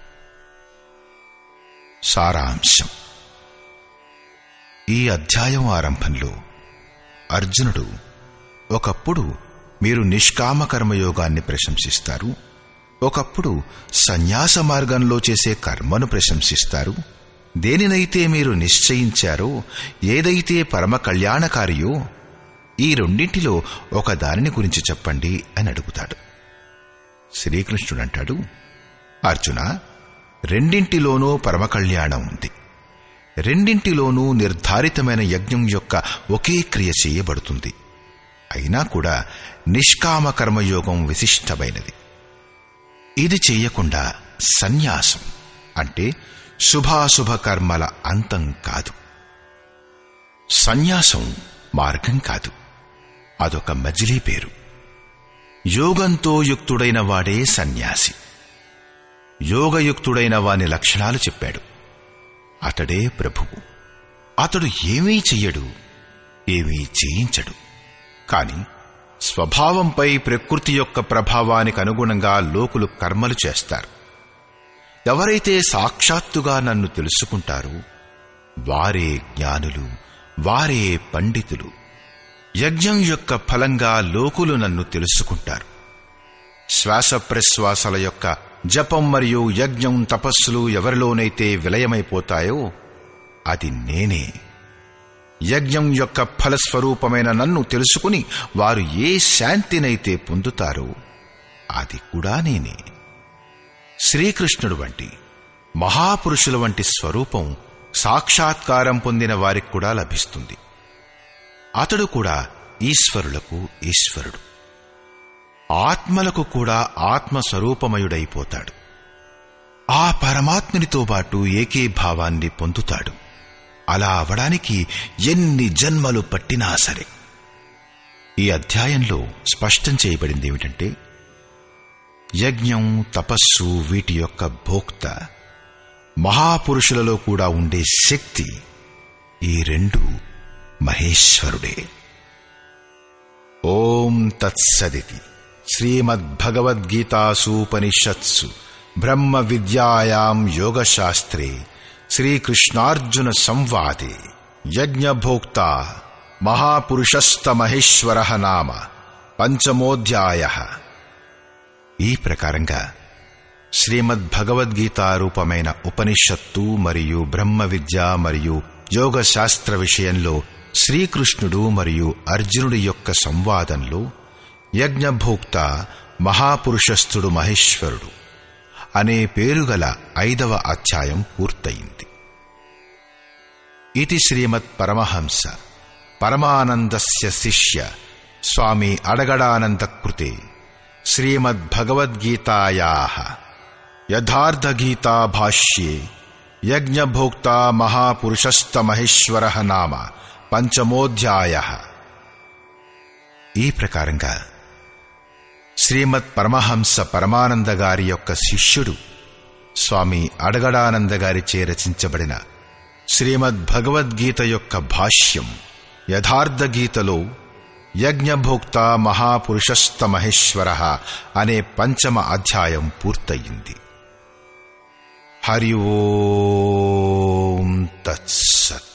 సారాంశం ఈ అధ్యాయం ఆరంభంలో అర్జునుడు ఒకప్పుడు మీరు నిష్కామ కర్మయోగాన్ని ప్రశంసిస్తారు ఒకప్పుడు సన్యాస మార్గంలో చేసే కర్మను ప్రశంసిస్తారు దేనినైతే మీరు నిశ్చయించారో ఏదైతే పరమ కళ్యాణకారియో ఈ రెండింటిలో ఒక దానిని గురించి చెప్పండి అని అడుగుతాడు శ్రీకృష్ణుడంటాడు అర్జున రెండింటిలోనూ పరమ కళ్యాణం ఉంది రెండింటిలోనూ నిర్ధారితమైన యజ్ఞం యొక్క ఒకే క్రియ చేయబడుతుంది అయినా కూడా నిష్కామ కర్మయోగం విశిష్టమైనది ఇది చేయకుండా సన్యాసం అంటే శుభాశుభ కర్మల అంతం కాదు సన్యాసం మార్గం కాదు అదొక మజిలీ పేరు యోగంతో యుక్తుడైన వాడే సన్యాసి యోగయుక్తుడైన వాని లక్షణాలు చెప్పాడు అతడే ప్రభువు అతడు ఏమీ చెయ్యడు ఏమీ చేయించడు కాని స్వభావంపై ప్రకృతి యొక్క ప్రభావానికి అనుగుణంగా లోకులు కర్మలు చేస్తారు ఎవరైతే సాక్షాత్తుగా నన్ను తెలుసుకుంటారో వారే జ్ఞానులు వారే పండితులు యజ్ఞం యొక్క ఫలంగా లోకులు నన్ను తెలుసుకుంటారు శ్వాస ప్రశ్వాసల యొక్క జపం మరియు యజ్ఞం తపస్సులు ఎవరిలోనైతే విలయమైపోతాయో అది నేనే యజ్ఞం యొక్క ఫలస్వరూపమైన నన్ను తెలుసుకుని వారు ఏ శాంతినైతే పొందుతారో అది కూడా నేనే శ్రీకృష్ణుడు వంటి మహాపురుషుల వంటి స్వరూపం సాక్షాత్కారం పొందిన వారికి కూడా లభిస్తుంది అతడు కూడా ఈశ్వరులకు ఈశ్వరుడు ఆత్మలకు కూడా ఆత్మస్వరూపమయుడైపోతాడు ఆ పరమాత్మునితో పాటు ఏకీభావాన్ని పొందుతాడు అలా అవడానికి ఎన్ని జన్మలు పట్టినా సరే ఈ అధ్యాయంలో స్పష్టం చేయబడింది ఏమిటంటే యజ్ఞం తపస్సు వీటి యొక్క భోక్త మహాపురుషులలో కూడా ఉండే శక్తి ఈ రెండు మహేశ్వరుడే ఓం తత్సదితి శ్రీమద్భగవద్గీతాసూపనిషత్సు బ్రహ్మ విద్యాయాం యోగశాస్త్రే శ్రీకృష్ణార్జున సంవాదే యజ్ఞభోక్త మహాపురుషస్తమహేశ్వర నామ పంచమోధ్యాయ ఈ ప్రకారంగా శ్రీమద్భగవద్గీత రూపమైన ఉపనిషత్తు మరియు బ్రహ్మ విద్య మరియు యోగ శాస్త్ర విషయంలో శ్రీకృష్ణుడు మరియు అర్జునుడి యొక్క సంవాదంలో యజ్ఞభోక్త మహాపురుషస్థుడు మహేశ్వరుడు అనే పేరుగల ఐదవ అధ్యాయం పూర్తయింది ఇది శ్రీమత్ పరమహంస పరమానందస్య శిష్య స్వామి అడగడానంద కృతే శ్రీమద్భగవద్గీతాయా యథార్థగీతా భాష్యే యజ్ఞభోక్త మహాపురుషస్తమహేశ్వర నామ పంచమోధ్యాయ ఈ ప్రకారంగా శ్రీమద్ పరమహంస పరమానంద గారి యొక్క శిష్యుడు స్వామి అడగడానంద గారిచే రచించబడిన శ్రీమద్ భగవద్గీత యొక్క భాష్యం యథార్థ గీతలో యజ్ఞభోక్త మహాపురుషస్తమహేశ్వర అనే పంచమ అధ్యాయం పూర్తయింది హరి ఓం తత్సత్